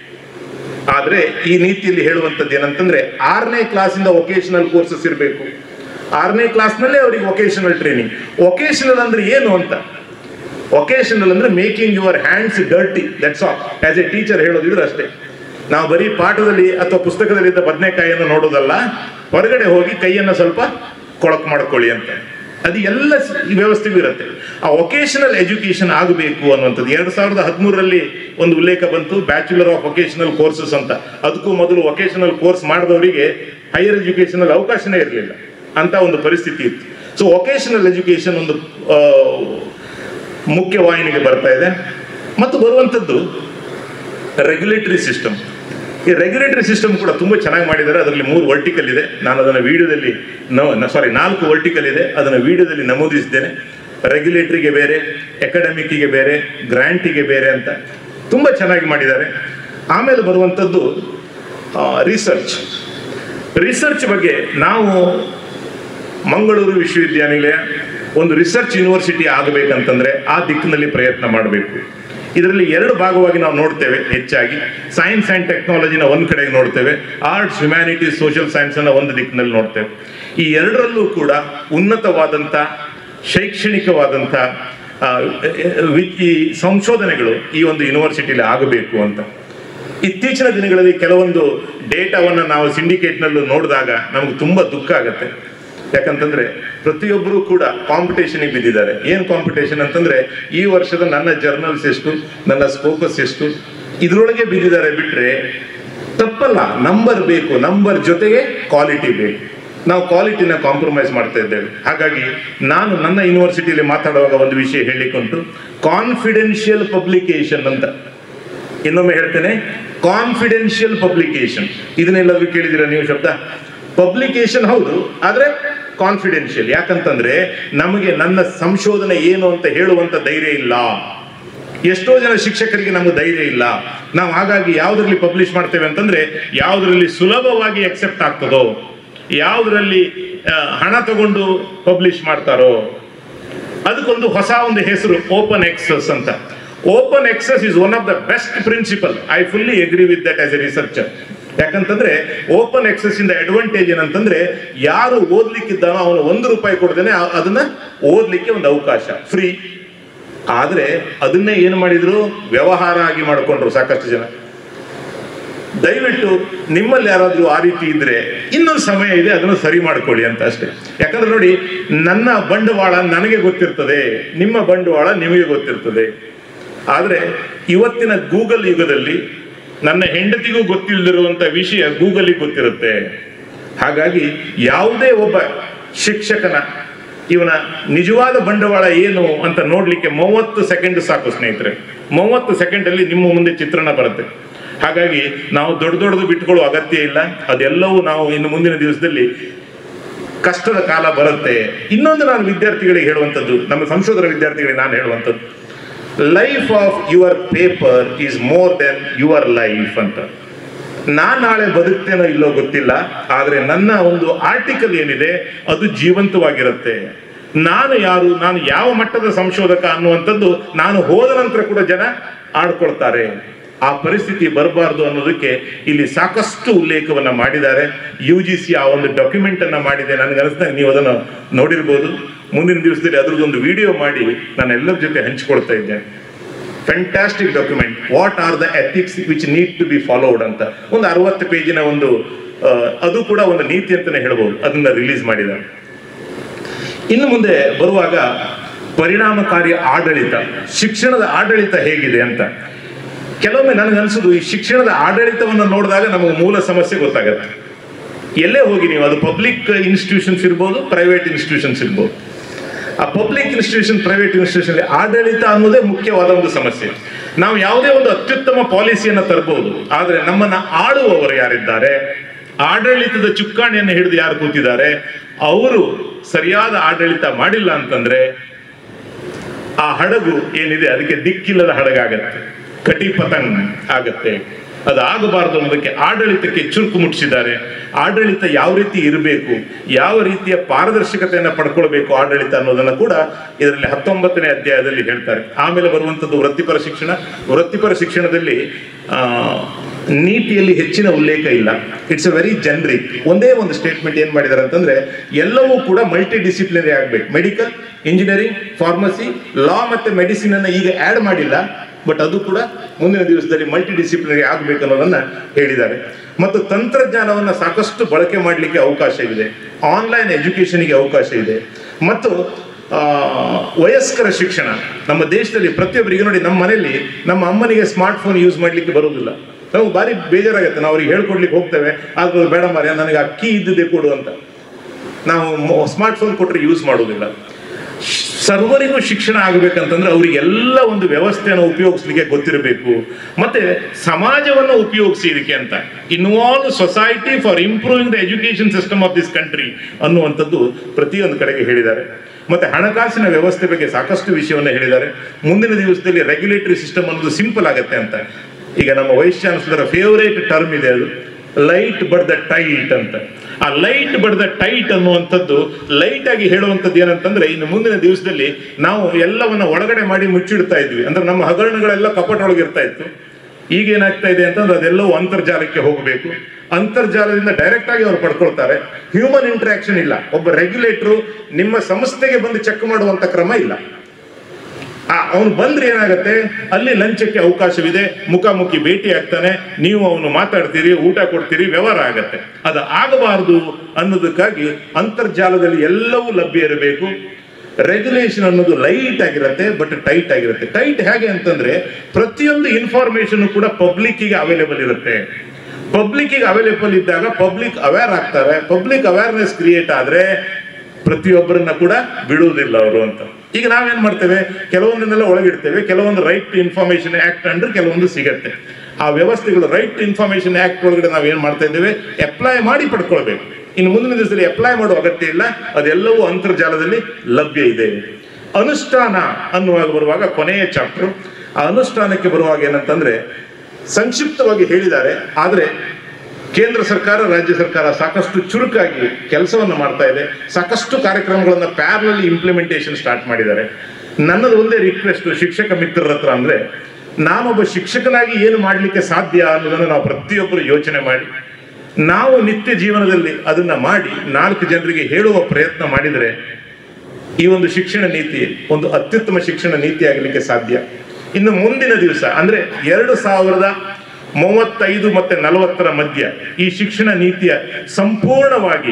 Speaker 1: ಆದ್ರೆ ಈ ನೀತಿಯಲ್ಲಿ ಹೇಳುವಂಥದ್ದು ಏನಂತಂದ್ರೆ ಆರನೇ ಕ್ಲಾಸಿಂದ ವೊಕೇಶನಲ್ ಕೋರ್ಸಸ್ ಇರಬೇಕು ಆರನೇ ಕ್ಲಾಸ್ನಲ್ಲೇ ಅವರಿಗೆ ವೊಕೇಶನಲ್ ಟ್ರೈನಿಂಗ್ ವೊಕೇಶನಲ್ ಅಂದ್ರೆ ಏನು ಅಂತ ವೊಕೇಶನಲ್ ಅಂದ್ರೆ making your hands dirty that's all as a teacher ಹೇಳೋದಿದ್ರೆ ಅಷ್ಟೇ ನಾವು ಬರೀ ಪಾಠದಲ್ಲಿ ಅಥವಾ ಪುಸ್ತಕದಲ್ಲಿದ್ದ ಬದನೆಕಾಯಿಯನ್ನು ನೋಡೋದಲ್ಲ ಹೊರಗಡೆ ಹೋಗಿ ಕೈಯನ್ನು ಸ್ವಲ್ಪ ಕೊಳಕು ಮಾಡ್ಕೊಳ್ಳಿ ಅಂತ ಅದು ಎಲ್ಲ ಸ- ಈ ವ್ಯವಸ್ಥೆಗೂ ಇರುತ್ತೆ ಆ ವೊಕೇಶನಲ್ ಎಜುಕೇಶನ್ ಆಗಬೇಕು ಅನ್ನುವಂಥದ್ದು ಎರಡು ಸಾವಿರದ ಹದಿಮೂರರಲ್ಲಿ ಒಂದು ಉಲ್ಲೇಖ ಬಂತು ಬ್ಯಾಚುಲರ್ ಆಫ್ ವೊಕೇಶನಲ್ ಕೋರ್ಸಸ್ ಅಂತ ಅದಕ್ಕೂ ಮೊದಲು ವೊಕೇಶನಲ್ ಕೋರ್ಸ್ ಮಾಡಿದವರಿಗೆ ಹೈಯರ್ ಎಜುಕೇಶನಲ್ ಅವಕಾಶನೇ ಇರಲಿಲ್ಲ ಅಂತ ಒಂದು ಪರಿಸ್ಥಿತಿ ಇತ್ತು ಸೊ ವೊಕೇಶನಲ್ ಎಜುಕೇಶನ್ ಒಂದು ಆ, ಮುಖ್ಯವಾಹಿನಿಗೆ ಬರ್ತಾ ಇದೆ ಮತ್ತು ಬರುವಂಥದ್ದು ರೆಗ್ಯುಲೇಟರಿ ಸಿಸ್ಟಮ್ ಈ ರೆಗ್ಯುಲೇಟರಿ ಸಿಸ್ಟಮ್ ಕೂಡ ತುಂಬ ಚೆನ್ನಾಗಿ ಮಾಡಿದ್ದಾರೆ ಅದರಲ್ಲಿ ಮೂರು ವರ್ಟಿಕಲ್ ಇದೆ ನಾನು ಅದನ್ನು ವಿಡಿಯೋದಲ್ಲಿ ಸಾರಿ ನಾಲ್ಕು ವರ್ಟಿಕಲ್ ಇದೆ ಅದನ್ನು ವಿಡಿಯೋದಲ್ಲಿ ನಮೂದಿಸಿದ್ದೇನೆ ರೆಗ್ಯುಲೇಟರಿಗೆ ಬೇರೆ ಅಕಾಡೆಮಿಕ್ಕಿಗೆ ಬೇರೆ ಗ್ರ್ಯಾಂಟಿಗೆ ಬೇರೆ ಅಂತ ತುಂಬ ಚೆನ್ನಾಗಿ ಮಾಡಿದ್ದಾರೆ ಆಮೇಲೆ ಬರುವಂಥದ್ದು ರಿಸರ್ಚ್ ರಿಸರ್ಚ್ ಬಗ್ಗೆ ನಾವು ಮಂಗಳೂರು ವಿಶ್ವವಿದ್ಯಾನಿಲಯ ಒಂದು ರಿಸರ್ಚ್ ಯೂನಿವರ್ಸಿಟಿ ಆಗಬೇಕಂತಂದ್ರೆ ಆ ದಿಕ್ಕಿನಲ್ಲಿ ಪ್ರಯತ್ನ ಮಾಡಬೇಕು ಇದರಲ್ಲಿ ಎರಡು ಭಾಗವಾಗಿ ನಾವು ನೋಡ್ತೇವೆ ಹೆಚ್ಚಾಗಿ ಸೈನ್ಸ್ ಆ್ಯಂಡ್ ಟೆಕ್ನಾಲಜಿನ ಒಂದು ಕಡೆಗೆ ನೋಡ್ತೇವೆ ಆರ್ಟ್ಸ್ ಹ್ಯುಮ್ಯಾನಿಟೀಸ್ ಸೋಷಿಯಲ್ ಸೈನ್ಸನ್ನು ಒಂದು ದಿಕ್ಕಿನಲ್ಲಿ ನೋಡ್ತೇವೆ ಈ ಎರಡರಲ್ಲೂ ಕೂಡ ಉನ್ನತವಾದಂಥ ಶೈಕ್ಷಣಿಕವಾದಂಥ ಆ, ವಿ- ಈ ಸಂಶೋಧನೆಗಳು ಈ ಒಂದು ಯೂನಿವರ್ಸಿಟಿಲಿ ಆಗಬೇಕು ಅಂತ ಇತ್ತೀಚಿನ ದಿನಗಳಲ್ಲಿ ಕೆಲವೊಂದು ಡೇಟಾವನ್ನು ನಾವು ಸಿಂಡಿಕೇಟ್ನಲ್ಲೂ ನೋಡಿದಾಗ ನಮ್ಗೆ ತುಂಬ ದುಃಖ ಆಗುತ್ತೆ ಯಾಕಂತಂದ್ರೆ ಪ್ರತಿಯೊಬ್ಬರು ಕೂಡ ಕಾಂಪಿಟೇಷನ್ಗೆ ಬಿದ್ದಿದ್ದಾರೆ ಏನು ಕಾಂಪಿಟೇಷನ್ ಅಂತಂದ್ರೆ ಈ ವರ್ಷದ ನನ್ನ ಜರ್ನಲ್ಸ್ ಎಷ್ಟು ನನ್ನ ಸ್ಕೋಕಸ್ ಎಷ್ಟು ಇದರೊಳಗೆ ಬಿದ್ದಿದ್ದಾರೆ ಬಿಟ್ರೆ ತಪ್ಪಲ್ಲ ನಂಬರ್ ಬೇಕು ನಂಬರ್ ಜೊತೆಗೆ ಕ್ವಾಲಿಟಿ ಬೇಕು ನಾವು ಕ್ವಾಲಿಟಿನ ಕಾಂಪ್ರಮೈಸ್ ಮಾಡ್ತಾ ಇದ್ದೇವೆ ಹಾಗಾಗಿ ನಾನು ನನ್ನ ಯೂನಿವರ್ಸಿಟಿಯಲ್ಲಿ ಮಾತಾಡುವಾಗ ಒಂದು ವಿಷಯ ಹೇಳಿಕೊಂಡು ಕಾನ್ಫಿಡೆನ್ಷಿಯಲ್ ಪಬ್ಲಿಕೇಶನ್ ಅಂತ ಇನ್ನೊಮ್ಮೆ ಹೇಳ್ತೇನೆ ಕಾನ್ಫಿಡೆನ್ಷಿಯಲ್ ಪಬ್ಲಿಕೇಶನ್ ಇದನ್ನೆಲ್ಲರೂ ಕೇಳಿದಿರ ನೀವು ಶಬ್ದ ಪಬ್ಲಿಕೇಶನ್ ಹೌದು ಆದ್ರೆ ಕಾನ್ಫಿಡೆನ್ಷಿಯಲ್ ಯಾಕಂತಂದ್ರೆ ನಮಗೆ ನನ್ನ ಸಂಶೋಧನೆ ಏನು ಅಂತ ಹೇಳುವಂತ ಧೈರ್ಯ ಇಲ್ಲ ಎಷ್ಟೋ ಜನ ಶಿಕ್ಷಕರಿಗೆ ನಮಗೆ ಧೈರ್ಯ ಇಲ್ಲ ನಾವು ಹಾಗಾಗಿ ಯಾವುದರಲ್ಲಿ ಪಬ್ಲಿಷ್ ಮಾಡ್ತೇವೆ ಅಂತಂದ್ರೆ ಯಾವುದರಲ್ಲಿ ಸುಲಭವಾಗಿ ಅಕ್ಸೆಪ್ಟ್ ಆಗ್ತದೋ ಯಾವುದರಲ್ಲಿ ಆ, ಹಣ ತಗೊಂಡು ಪಬ್ಲಿಷ್ ಮಾಡ್ತಾರೋ ಅದಕ್ಕೊಂದು ಹೊಸ ಒಂದು ಹೆಸರು ಓಪನ್ ಎಕ್ಸಸ್ ಅಂತ open access is one of the best principle I fully agree with that as a researcher ಯಾಕಂತಂದ್ರೆ ಓಪನ್ ಎಕ್ಸಸ್ ಇಂದ ಅಡ್ವಾಂಟೇಜ್ ಏನಂತಂದ್ರೆ ಯಾರು ಓದ್ಲಿಕ್ಕಿದ್ದಾನೋ ಅವನು ಒಂದು ರೂಪಾಯಿ ಕೊಡ್ದೇನೆ ಆ- ಅದನ್ನ ಓದ್ಲಿಕ್ಕೆ ಒಂದು ಅವಕಾಶ ಫ್ರೀ ಆದ್ರೆ ಅದನ್ನೇ ಏನು ಮಾಡಿದ್ರು ವ್ಯವಹಾರ ಆಗಿ ಮಾಡಿಕೊಂಡ್ರು ಸಾಕಷ್ಟು ಜನ ದಯವಿಟ್ಟು ನಿಮ್ಮಲ್ಲಿ ಯಾರಾದ್ರೂ ಆ ರೀತಿ ಇದ್ರೆ ಇನ್ನೊಂದು ಸಮಯ ಇದೆ ಅದನ್ನು ಸರಿ ಮಾಡ್ಕೊಳ್ಳಿ ಅಂತ ಅಷ್ಟೇ ಯಾಕಂದ್ರೆ ನೋಡಿ ನನ್ನ ಬಂಡವಾಳ ನನಗೆ ಗೊತ್ತಿರ್ತದೆ ನಿಮ್ಮ ಬಂಡವಾಳ ನಿಮಗೆ ಗೊತ್ತಿರ್ತದೆ ಆದ್ರೆ ಇವತ್ತಿನ ಗೂಗಲ್ ಯುಗದಲ್ಲಿ ನನ್ನ ಹೆಂಡತಿಗೂ ಗೊತ್ತಿಲ್ಲದಿರುವಂತ ವಿಷಯ ಗೂಗಲಿಗೆ ಗೊತ್ತಿರುತ್ತೆ ಹಾಗಾಗಿ ಯಾವುದೇ ಒಬ್ಬ ಶಿಕ್ಷಕನ ಇವನ ನಿಜವಾದ ಬಂಡವಾಳ ಏನು ಅಂತ ನೋಡ್ಲಿಕ್ಕೆ ಮೂವತ್ತು ಸೆಕೆಂಡ್ ಸಾಕು ಸ್ನೇಹಿತರೆ ಮೂವತ್ತು ಸೆಕೆಂಡ್ ಅಲ್ಲಿ ನಿಮ್ಮ ಮುಂದೆ ಚಿತ್ರಣ ಬರುತ್ತೆ ಹಾಗಾಗಿ ನಾವು ದೊಡ್ಡ ದೊಡ್ಡದು ಬಿಟ್ಕೊಳ್ಳೋ ಅಗತ್ಯ ಇಲ್ಲ ಅದೆಲ್ಲವೂ ನಾವು ಇನ್ನು ಮುಂದಿನ ದಿವಸದಲ್ಲಿ ಕಷ್ಟದ ಕಾಲ ಬರುತ್ತೆ ಇನ್ನೊಂದು ನಾನು ವಿದ್ಯಾರ್ಥಿಗಳಿಗೆ ಹೇಳುವಂಥದ್ದು ನಮ್ಮ ಸಂಶೋಧನಾ ವಿದ್ಯಾರ್ಥಿಗಳಿಗೆ ನಾನು ಹೇಳುವಂಥದ್ದು life of your paper is more than your life ಅಂತ ನಾನ್ ನಾಳೆ ಬದುಕ್ತೇನೋ ಇಲ್ಲೋ ಗೊತ್ತಿಲ್ಲ ಆದ್ರೆ ನನ್ನ ಒಂದು ಆರ್ಟಿಕಲ್ ಏನಿದೆ ಅದು ಜೀವಂತವಾಗಿರುತ್ತೆ ನಾನು ಯಾರು ನಾನು ಯಾವ ಮಟ್ಟದ ಸಂಶೋಧಕ ಅನ್ನುವಂಥದ್ದು ನಾನು ಹೋದ ನಂತರ ಕೂಡ ಜನ ಆಡ್ಕೊಳ್ತಾರೆ ಆ ಪರಿಸ್ಥಿತಿ ಬರಬಾರ್ದು ಅನ್ನೋದಕ್ಕೆ ಇಲ್ಲಿ ಸಾಕಷ್ಟು ಉಲ್ಲೇಖವನ್ನ ಮಾಡಿದ್ದಾರೆ ಯು ಜಿ ಸಿ ಆ ಒಂದು ಡಾಕ್ಯುಮೆಂಟ್ ಅನ್ನ ಮಾಡಿದೆ ನನಗೆ ಅನಿಸ್ದಾಗ ನೀವು ಅದನ್ನು ನೋಡಿರ್ಬೋದು ಮುಂದಿನ ದಿವಸದಲ್ಲಿ ಅದ್ರದ್ದೊಂದು ವಿಡಿಯೋ ಮಾಡಿ ನಾನು ಎಲ್ಲರ ಜೊತೆ ಹಂಚಿಕೊಳ್ತಾ ಇದ್ದೇನೆ fantastic document what are the ethics which need to be followed ಅಂತ ಒಂದು ಅರವತ್ತು ಪೇಜಿನ ಒಂದು ಆ, ಅದು ಕೂಡ ಒಂದು ನೀತಿ ಅಂತಾನೆ ಹೇಳ್ಬೋದು ಅದನ್ನ ರಿಲೀಸ್ ಮಾಡಿದ್ದಾರೆ ಇನ್ನು ಮುಂದೆ ಬರುವಾಗ ಪರಿಣಾಮಕಾರಿ ಆಡಳಿತ ಶಿಕ್ಷಣದ ಆಡಳಿತ ಹೇಗಿದೆ ಅಂತ ಕೆಲವೊಮ್ಮೆ ನನಗನ್ಸುದು ಈ ಶಿಕ್ಷಣದ ಆಡಳಿತವನ್ನು ನೋಡಿದಾಗ ನಮಗೆ ಮೂಲ ಸಮಸ್ಯೆ ಗೊತ್ತಾಗತ್ತೆ ಎಲ್ಲೇ ಹೋಗಿ ನೀವು ಅದು ಪಬ್ಲಿಕ್ ಇನ್ಸ್ಟಿಟ್ಯೂಷನ್ಸ್ ಇರ್ಬೋದು ಪ್ರೈವೇಟ್ ಇನ್ಸ್ಟಿಟ್ಯೂಷನ್ಸ್ ಇರ್ಬೋದು ಆ ಪಬ್ಲಿಕ್ ಇನ್ಸ್ಟಿಟ್ಯೂಷನ್ ಪ್ರೈವೇಟ್ ಇನ್ಸ್ಟಿಟ್ಯೂಷನ್ ಆಡಳಿತ ಅನ್ನೋದೇ ಮುಖ್ಯವಾದ ಒಂದು ಸಮಸ್ಯೆ ನಾವು ಯಾವುದೇ ಒಂದು ಅತ್ಯುತ್ತಮ ಪಾಲಿಸಿಯನ್ನು ತರಬಹುದು ಆದರೆ ನಮ್ಮನ್ನ ಆಳುವವರು ಯಾರಿದ್ದಾರೆ ಆಡಳಿತದ ಚುಕ್ಕಾಣಿಯನ್ನು ಹಿಡಿದು ಯಾರು ಕೂತಿದ್ದಾರೆ ಅವರು ಸರಿಯಾದ ಆಡಳಿತ ಮಾಡಿಲ್ಲ ಅಂತಂದ್ರೆ ಆ ಹಡಗು ಏನಿದೆ ಅದಕ್ಕೆ ದಿಕ್ಕಿಲ್ಲದ ಹಡಗಾಗತ್ತೆ ಕಟಿಪತನ್ ಆಗತ್ತೆ ಅದು ಆಗಬಾರದು ಅನ್ನೋದಕ್ಕೆ ಆಡಳಿತಕ್ಕೆ ಚುರುಕು ಮುಟ್ಟಿಸಿದ್ದಾರೆ ಆಡಳಿತ ಯಾವ ರೀತಿ ಇರಬೇಕು ಯಾವ ರೀತಿಯ ಪಾರದರ್ಶಕತೆಯನ್ನು ಪಡ್ಕೊಳ್ಬೇಕು ಆಡಳಿತ ಅನ್ನೋದನ್ನ ಕೂಡ ಇದರಲ್ಲಿ ಹತ್ತೊಂಬತ್ತನೇ ಅಧ್ಯಾಯದಲ್ಲಿ ಹೇಳ್ತಾರೆ ಆಮೇಲೆ ಬರುವಂಥದ್ದು ವೃತ್ತಿಪರ ಶಿಕ್ಷಣ ವೃತ್ತಿಪರ ಶಿಕ್ಷಣದಲ್ಲಿ ಆ, ನೀತಿಯಲ್ಲಿ ಹೆಚ್ಚಿನ ಉಲ್ಲೇಖ ಇಲ್ಲ ಇಟ್ಸ್ ಅ ವೆರಿ ಜನರಿಕ್ ಒಂದೇ ಒಂದು ಸ್ಟೇಟ್ಮೆಂಟ್ ಏನ್ ಮಾಡಿದ್ದಾರೆ ಅಂತಂದ್ರೆ ಎಲ್ಲವೂ ಕೂಡ ಮಲ್ಟಿ ಡಿಸಿಪ್ಲಿನರಿ ಆಗ್ಬೇಕು ಮೆಡಿಕಲ್ ಇಂಜಿನಿಯರಿಂಗ್ ಫಾರ್ಮಸಿ ಲಾ ಮತ್ತೆ ಮೆಡಿಸಿನ್ ಅನ್ನ ಈಗ ಆಡ್ ಮಾಡಿಲ್ಲ ಬಟ್ ಅದು ಕೂಡ ಮುಂದಿನ ದಿವಸದಲ್ಲಿ ಮಲ್ಟಿ ಡಿಸಿಪ್ಲಿನರಿ ಆಗಬೇಕು ಅನ್ನೋದನ್ನ ಹೇಳಿದ್ದಾರೆ ಮತ್ತು ತಂತ್ರಜ್ಞಾನವನ್ನ ಸಾಕಷ್ಟು ಬಳಕೆ ಮಾಡಲಿಕ್ಕೆ ಅವಕಾಶ ಇದೆ ಆನ್ಲೈನ್ ಎಜುಕೇಶನ್ಗೆ ಅವಕಾಶ ಇದೆ ಮತ್ತು ಆ, ವಯಸ್ಕರ ಶಿಕ್ಷಣ ನಮ್ಮ ದೇಶದಲ್ಲಿ ಪ್ರತಿಯೊಬ್ಬರಿಗೆ ನೋಡಿ ನಮ್ಮ ಮನೆಯಲ್ಲಿ ನಮ್ಮ ಅಮ್ಮನಿಗೆ ಸ್ಮಾರ್ಟ್ ಫೋನ್ ಯೂಸ್ ಮಾಡ್ಲಿಕ್ಕೆ ಬರುವುದಿಲ್ಲ ನಾವು ಭಾರಿ ಬೇಜಾರಾಗುತ್ತೆ ನಾವು ಅವ್ರಿಗೆ ಹೇಳ್ಕೊಡ್ಲಿಕ್ಕೆ ಹೋಗ್ತೇವೆ ಆದ್ರೆ ಬೇಡ ಮಾರ್ಯ ನನಗೆ ಅಕ್ಕಿ ಇದ್ದಿದ್ದೆ ಕೊಡು ಅಂತ ನಾವು ಸ್ಮಾರ್ಟ್ ಫೋನ್ ಕೊಟ್ಟರೆ ಯೂಸ್ ಮಾಡೋದಿಲ್ಲ ಸರ್ವರಿಗೂ ಶಿಕ್ಷಣ ಆಗಬೇಕಂತಂದ್ರೆ ಅವರಿಗೆಲ್ಲ ಒಂದು ವ್ಯವಸ್ಥೆಯನ್ನು ಉಪಯೋಗಿಸ್ಲಿಕ್ಕೆ ಗೊತ್ತಿರಬೇಕು ಮತ್ತೆ ಸಮಾಜವನ್ನು ಉಪಯೋಗಿಸಿ ಇದಕ್ಕೆ ಅಂತ involve society for improving the education system of this country ಅನ್ನುವಂಥದ್ದು ಪ್ರತಿಯೊಂದು ಕಡೆಗೆ ಹೇಳಿದ್ದಾರೆ ಮತ್ತೆ ಹಣಕಾಸಿನ ವ್ಯವಸ್ಥೆ ಬಗ್ಗೆ ಸಾಕಷ್ಟು ವಿಷಯವನ್ನು ಹೇಳಿದ್ದಾರೆ ಮುಂದಿನ ದಿವಸದಲ್ಲಿ ರೆಗ್ಯುಲೇಟರಿ ಸಿಸ್ಟಮ್ ಅನ್ನೋದು ಸಿಂಪಲ್ ಆಗತ್ತೆ ಅಂತ ಈಗ ನಮ್ಮ ವೈಸ್ ಚಾನ್ಸಲರ್ ಫೇವರೇಟ್ ಟರ್ಮ್ ಇದೆ ಅದು ಲೈಟ್ ಬಟ್ ದ ಟೈಟ್ ಅಂತ ಆ ಲೈಟ್ ಬಟ್ ದ ಟೈಟ್ ಅನ್ನುವಂಥದ್ದು ಲೈಟ್ ಆಗಿ ಹೇಳುವಂಥದ್ದು ಏನಂತಂದ್ರೆ ಇನ್ನು ಮುಂದಿನ ದಿವಸದಲ್ಲಿ ನಾವು ಎಲ್ಲವನ್ನ ಒಳಗಡೆ ಮಾಡಿ ಮುಚ್ಚಿಡ್ತಾ ಇದ್ವಿ ಅಂದ್ರೆ ನಮ್ಮ ಹಗರಣಗಳೆಲ್ಲ ಕಪಟೊಳಗೆ ಇರ್ತಾ ಇತ್ತು ಈಗ ಏನಾಗ್ತಾ ಇದೆ ಅಂತಂದ್ರೆ ಅದೆಲ್ಲವೂ ಅಂತರ್ಜಾಲಕ್ಕೆ ಹೋಗಬೇಕು ಅಂತರ್ಜಾಲದಿಂದ ಡೈರೆಕ್ಟ್ ಆಗಿ ಅವ್ರು ಪಡ್ಕೊಳ್ತಾರೆ ಹ್ಯೂಮನ್ ಇಂಟ್ರಾಕ್ಷನ್ ಇಲ್ಲ ಒಬ್ಬ ರೆಗ್ಯುಲೇಟರ್ ನಿಮ್ಮ ಸಂಸ್ಥೆಗೆ ಬಂದು ಚೆಕ್ ಮಾಡುವಂತ ಕ್ರಮ ಇಲ್ಲ ಅವನು ಬಂದ್ರೆ ಏನಾಗತ್ತೆ ಅಲ್ಲಿ ಲಂಚಕ್ಕೆ ಅವಕಾಶವಿದೆ ಮುಖಾಮುಖಿ ಭೇಟಿ ಆಗ್ತಾನೆ ನೀವು ಅವನು ಮಾತಾಡ್ತೀರಿ ಊಟ ಕೊಡ್ತೀರಿ ವ್ಯವಹಾರ ಆಗತ್ತೆ ಅದು ಆಗಬಾರದು ಅನ್ನೋದಕ್ಕಾಗಿ ಅಂತರ್ಜಾಲದಲ್ಲಿ ಎಲ್ಲವೂ ಲಭ್ಯ ಇರಬೇಕು ರೆಗ್ಯುಲೇಷನ್ ಅನ್ನೋದು ಲೈಟ್ ಆಗಿರುತ್ತೆ ಬಟ್ ಟೈಟ್ ಆಗಿರುತ್ತೆ ಟೈಟ್ ಹೇಗೆ ಅಂತಂದ್ರೆ ಪ್ರತಿಯೊಂದು ಇನ್ಫಾರ್ಮೇಶನ್ ಕೂಡ ಪಬ್ಲಿಕ್ಕಿಗೆ ಅವೈಲೇಬಲ್ ಇರುತ್ತೆ ಪಬ್ಲಿಕ್ಕಿಗೆ ಅವೈಲೇಬಲ್ ಇದ್ದಾಗ ಪಬ್ಲಿಕ್ ಅವೇರ್ ಆಗ್ತಾರೆ ಪಬ್ಲಿಕ್ ಅವೇರ್ನೆಸ್ ಕ್ರಿಯೇಟ್ ಆದ್ರೆ ಪ್ರತಿಯೊಬ್ಬರನ್ನ ಕೂಡ ಬಿಡುವುದಿಲ್ಲ ಅವರು ಅಂತ ಈಗ ನಾವೇನ್ ಮಾಡ್ತೇವೆ ಕೆಲವೊಂದನ್ನೆಲ್ಲ ಒಳಗಿಡ್ತೇವೆ ಕೆಲವೊಂದು ರೈಟ್ ಟು ಇನ್ಫಾರ್ಮೇಶನ್ ಆಕ್ಟ್ ಅಂದ್ರೆ ಕೆಲವೊಂದು ಸಿಗತ್ತೆ ಆ ವ್ಯವಸ್ಥೆಗಳು ರೈಟ್ ಟು ಇನ್ಫಾರ್ಮೇಶನ್ ಆಕ್ಟ್ ಒಳಗಡೆ ನಾವು ಏನ್ ಮಾಡ್ತಾ ಇದ್ದೇವೆ ಅಪ್ಲೈ ಮಾಡಿ ಪಡ್ಕೊಳ್ಬೇಕು ಇನ್ನು ಮುಂದಿನ ದಿವಸದಲ್ಲಿ ಅಪ್ಲೈ ಮಾಡುವ ಅಗತ್ಯ ಇಲ್ಲ ಅದೆಲ್ಲವೂ ಅಂತರ್ಜಾಲದಲ್ಲಿ ಲಭ್ಯ ಇದೆ ಅನುಷ್ಠಾನ ಅನ್ನುವಾಗ ಬರುವಾಗ ಕೊನೆಯ ಚಾಪ್ಟರ್ ಆ ಅನುಷ್ಠಾನಕ್ಕೆ ಬರುವಾಗ ಏನಂತಂದ್ರೆ ಸಂಕ್ಷಿಪ್ತವಾಗಿ ಹೇಳಿದ್ದಾರೆ ಆದರೆ ಕೇಂದ್ರ ಸರ್ಕಾರ ರಾಜ್ಯ ಸರ್ಕಾರ ಸಾಕಷ್ಟು ಚುರುಕಾಗಿ ಕೆಲಸವನ್ನು ಮಾಡ್ತಾ ಇದೆ ಸಾಕಷ್ಟು ಕಾರ್ಯಕ್ರಮಗಳನ್ನು ಪ್ಯಾರಲಲ್ಲಿ ಇಂಪ್ಲಿಮೆಂಟೇಷನ್ ಸ್ಟಾರ್ಟ್ ಮಾಡಿದ್ದಾರೆ ನನ್ನದು ಒಂದೇ ರಿಕ್ವೆಸ್ಟ್ ಶಿಕ್ಷಕ ಮಿತ್ರರ ಹತ್ರ ಅಂದ್ರೆ ನಾನೊಬ್ಬ ಶಿಕ್ಷಕನಾಗಿ ಏನು ಮಾಡಲಿಕ್ಕೆ ಸಾಧ್ಯ ಅನ್ನೋದನ್ನು ನಾವು ಪ್ರತಿಯೊಬ್ಬರು ಯೋಚನೆ ಮಾಡಿ ನಾವು ನಿತ್ಯ ಜೀವನದಲ್ಲಿ ಅದನ್ನ ಮಾಡಿ ನಾಲ್ಕು ಜನರಿಗೆ ಹೇಳುವ ಪ್ರಯತ್ನ ಮಾಡಿದರೆ ಈ ಒಂದು ಶಿಕ್ಷಣ ನೀತಿ ಒಂದು ಅತ್ಯುತ್ತಮ ಶಿಕ್ಷಣ ನೀತಿ ಆಗಲಿಕ್ಕೆ ಸಾಧ್ಯ ಇನ್ನು ಮುಂದಿನ ದಿವಸ ಅಂದ್ರೆ ಎರಡು ಸಾವಿರದ ಮೂವತ್ತೈದು ಮತ್ತೆ ನಲವತ್ತರ ಮಧ್ಯ ಈ ಶಿಕ್ಷಣ ನೀತಿಯ ಸಂಪೂರ್ಣವಾಗಿ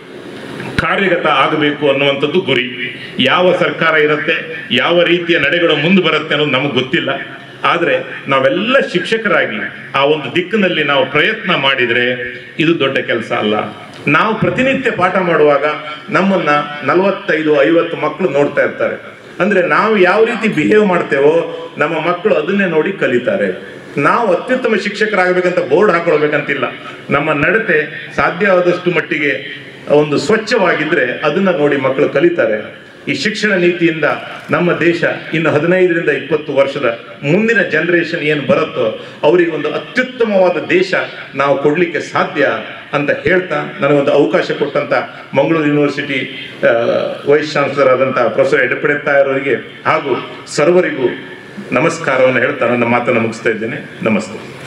Speaker 1: ಕಾರ್ಯಗತ ಆಗಬೇಕು ಅನ್ನುವಂಥದ್ದು ಗುರಿ ಯಾವ ಸರ್ಕಾರ ಇರುತ್ತೆ ಯಾವ ರೀತಿಯ ನಡೆಗಳು ಮುಂದೆ ಬರುತ್ತೆ ಅನ್ನೋದು ನಮಗೆ ಗೊತ್ತಿಲ್ಲ ಆದರೆ ನಾವೆಲ್ಲ ಶಿಕ್ಷಕರಾಗಿ ಆ ಒಂದು ದಿಕ್ಕಿನಲ್ಲಿ ನಾವು ಪ್ರಯತ್ನ ಮಾಡಿದರೆ ಇದು ದೊಡ್ಡ ಕೆಲಸ ಅಲ್ಲ ನಾವು ಪ್ರತಿನಿತ್ಯ ಪಾಠ ಮಾಡುವಾಗ ನಮ್ಮನ್ನ ನಲವತ್ತೈದು ಐವತ್ತು ಮಕ್ಕಳು ನೋಡ್ತಾ ಇರ್ತಾರೆ ಅಂದ್ರೆ ನಾವು ಯಾವ ರೀತಿ ಬಿಹೇವ್ ಮಾಡ್ತೇವೋ ನಮ್ಮ ಮಕ್ಕಳು ಅದನ್ನೇ ನೋಡಿ ಕಲಿತಾರೆ ನಾವು ಅತ್ಯುತ್ತಮ ಶಿಕ್ಷಕರಾಗಬೇಕಂತ ಬೋರ್ಡ್ ಹಾಕೊಳ್ಬೇಕಂತಿಲ್ಲ ನಮ್ಮ ನಡತೆ ಸಾಧ್ಯವಾದಷ್ಟು ಮಟ್ಟಿಗೆ ಒಂದು ಸ್ವಚ್ಛವಾಗಿದ್ರೆ ಅದನ್ನ ನೋಡಿ ಮಕ್ಕಳು ಕಲಿತಾರೆ ಈ ಶಿಕ್ಷಣ ನೀತಿಯಿಂದ ನಮ್ಮ ದೇಶ ಇನ್ನು ಹದಿನೈದರಿಂದ ಇಪ್ಪತ್ತು ವರ್ಷದ ಮುಂದಿನ ಜನರೇಷನ್ ಏನು ಬರುತ್ತೋ ಅವರಿಗೆ ಒಂದು ಅತ್ಯುತ್ತಮವಾದ ದೇಶ ನಾವು ಕೊಡ್ಲಿಕ್ಕೆ ಸಾಧ್ಯ ಅಂತ ಹೇಳ್ತಾ ನನಗೊಂದು ಅವಕಾಶ ಕೊಟ್ಟಂತ ಮಂಗಳೂರು ಯೂನಿವರ್ಸಿಟಿ ಆ, ವೈಸ್ ಚಾನ್ಸಲರ್ ಆದಂಥ ಪ್ರೊಫೆಸರ್ ಎಡಪಡೆತ್ತಾಯರವರಿಗೆ ಹಾಗೂ ಸರ್ವರಿಗೂ ನಮಸ್ಕಾರವನ್ನು ಹೇಳ್ತಾ ನನ್ನ ಮಾತನ್ನು ಮುಗಿಸ್ತಾ ಇದ್ದೇನೆ ನಮಸ್ತೆ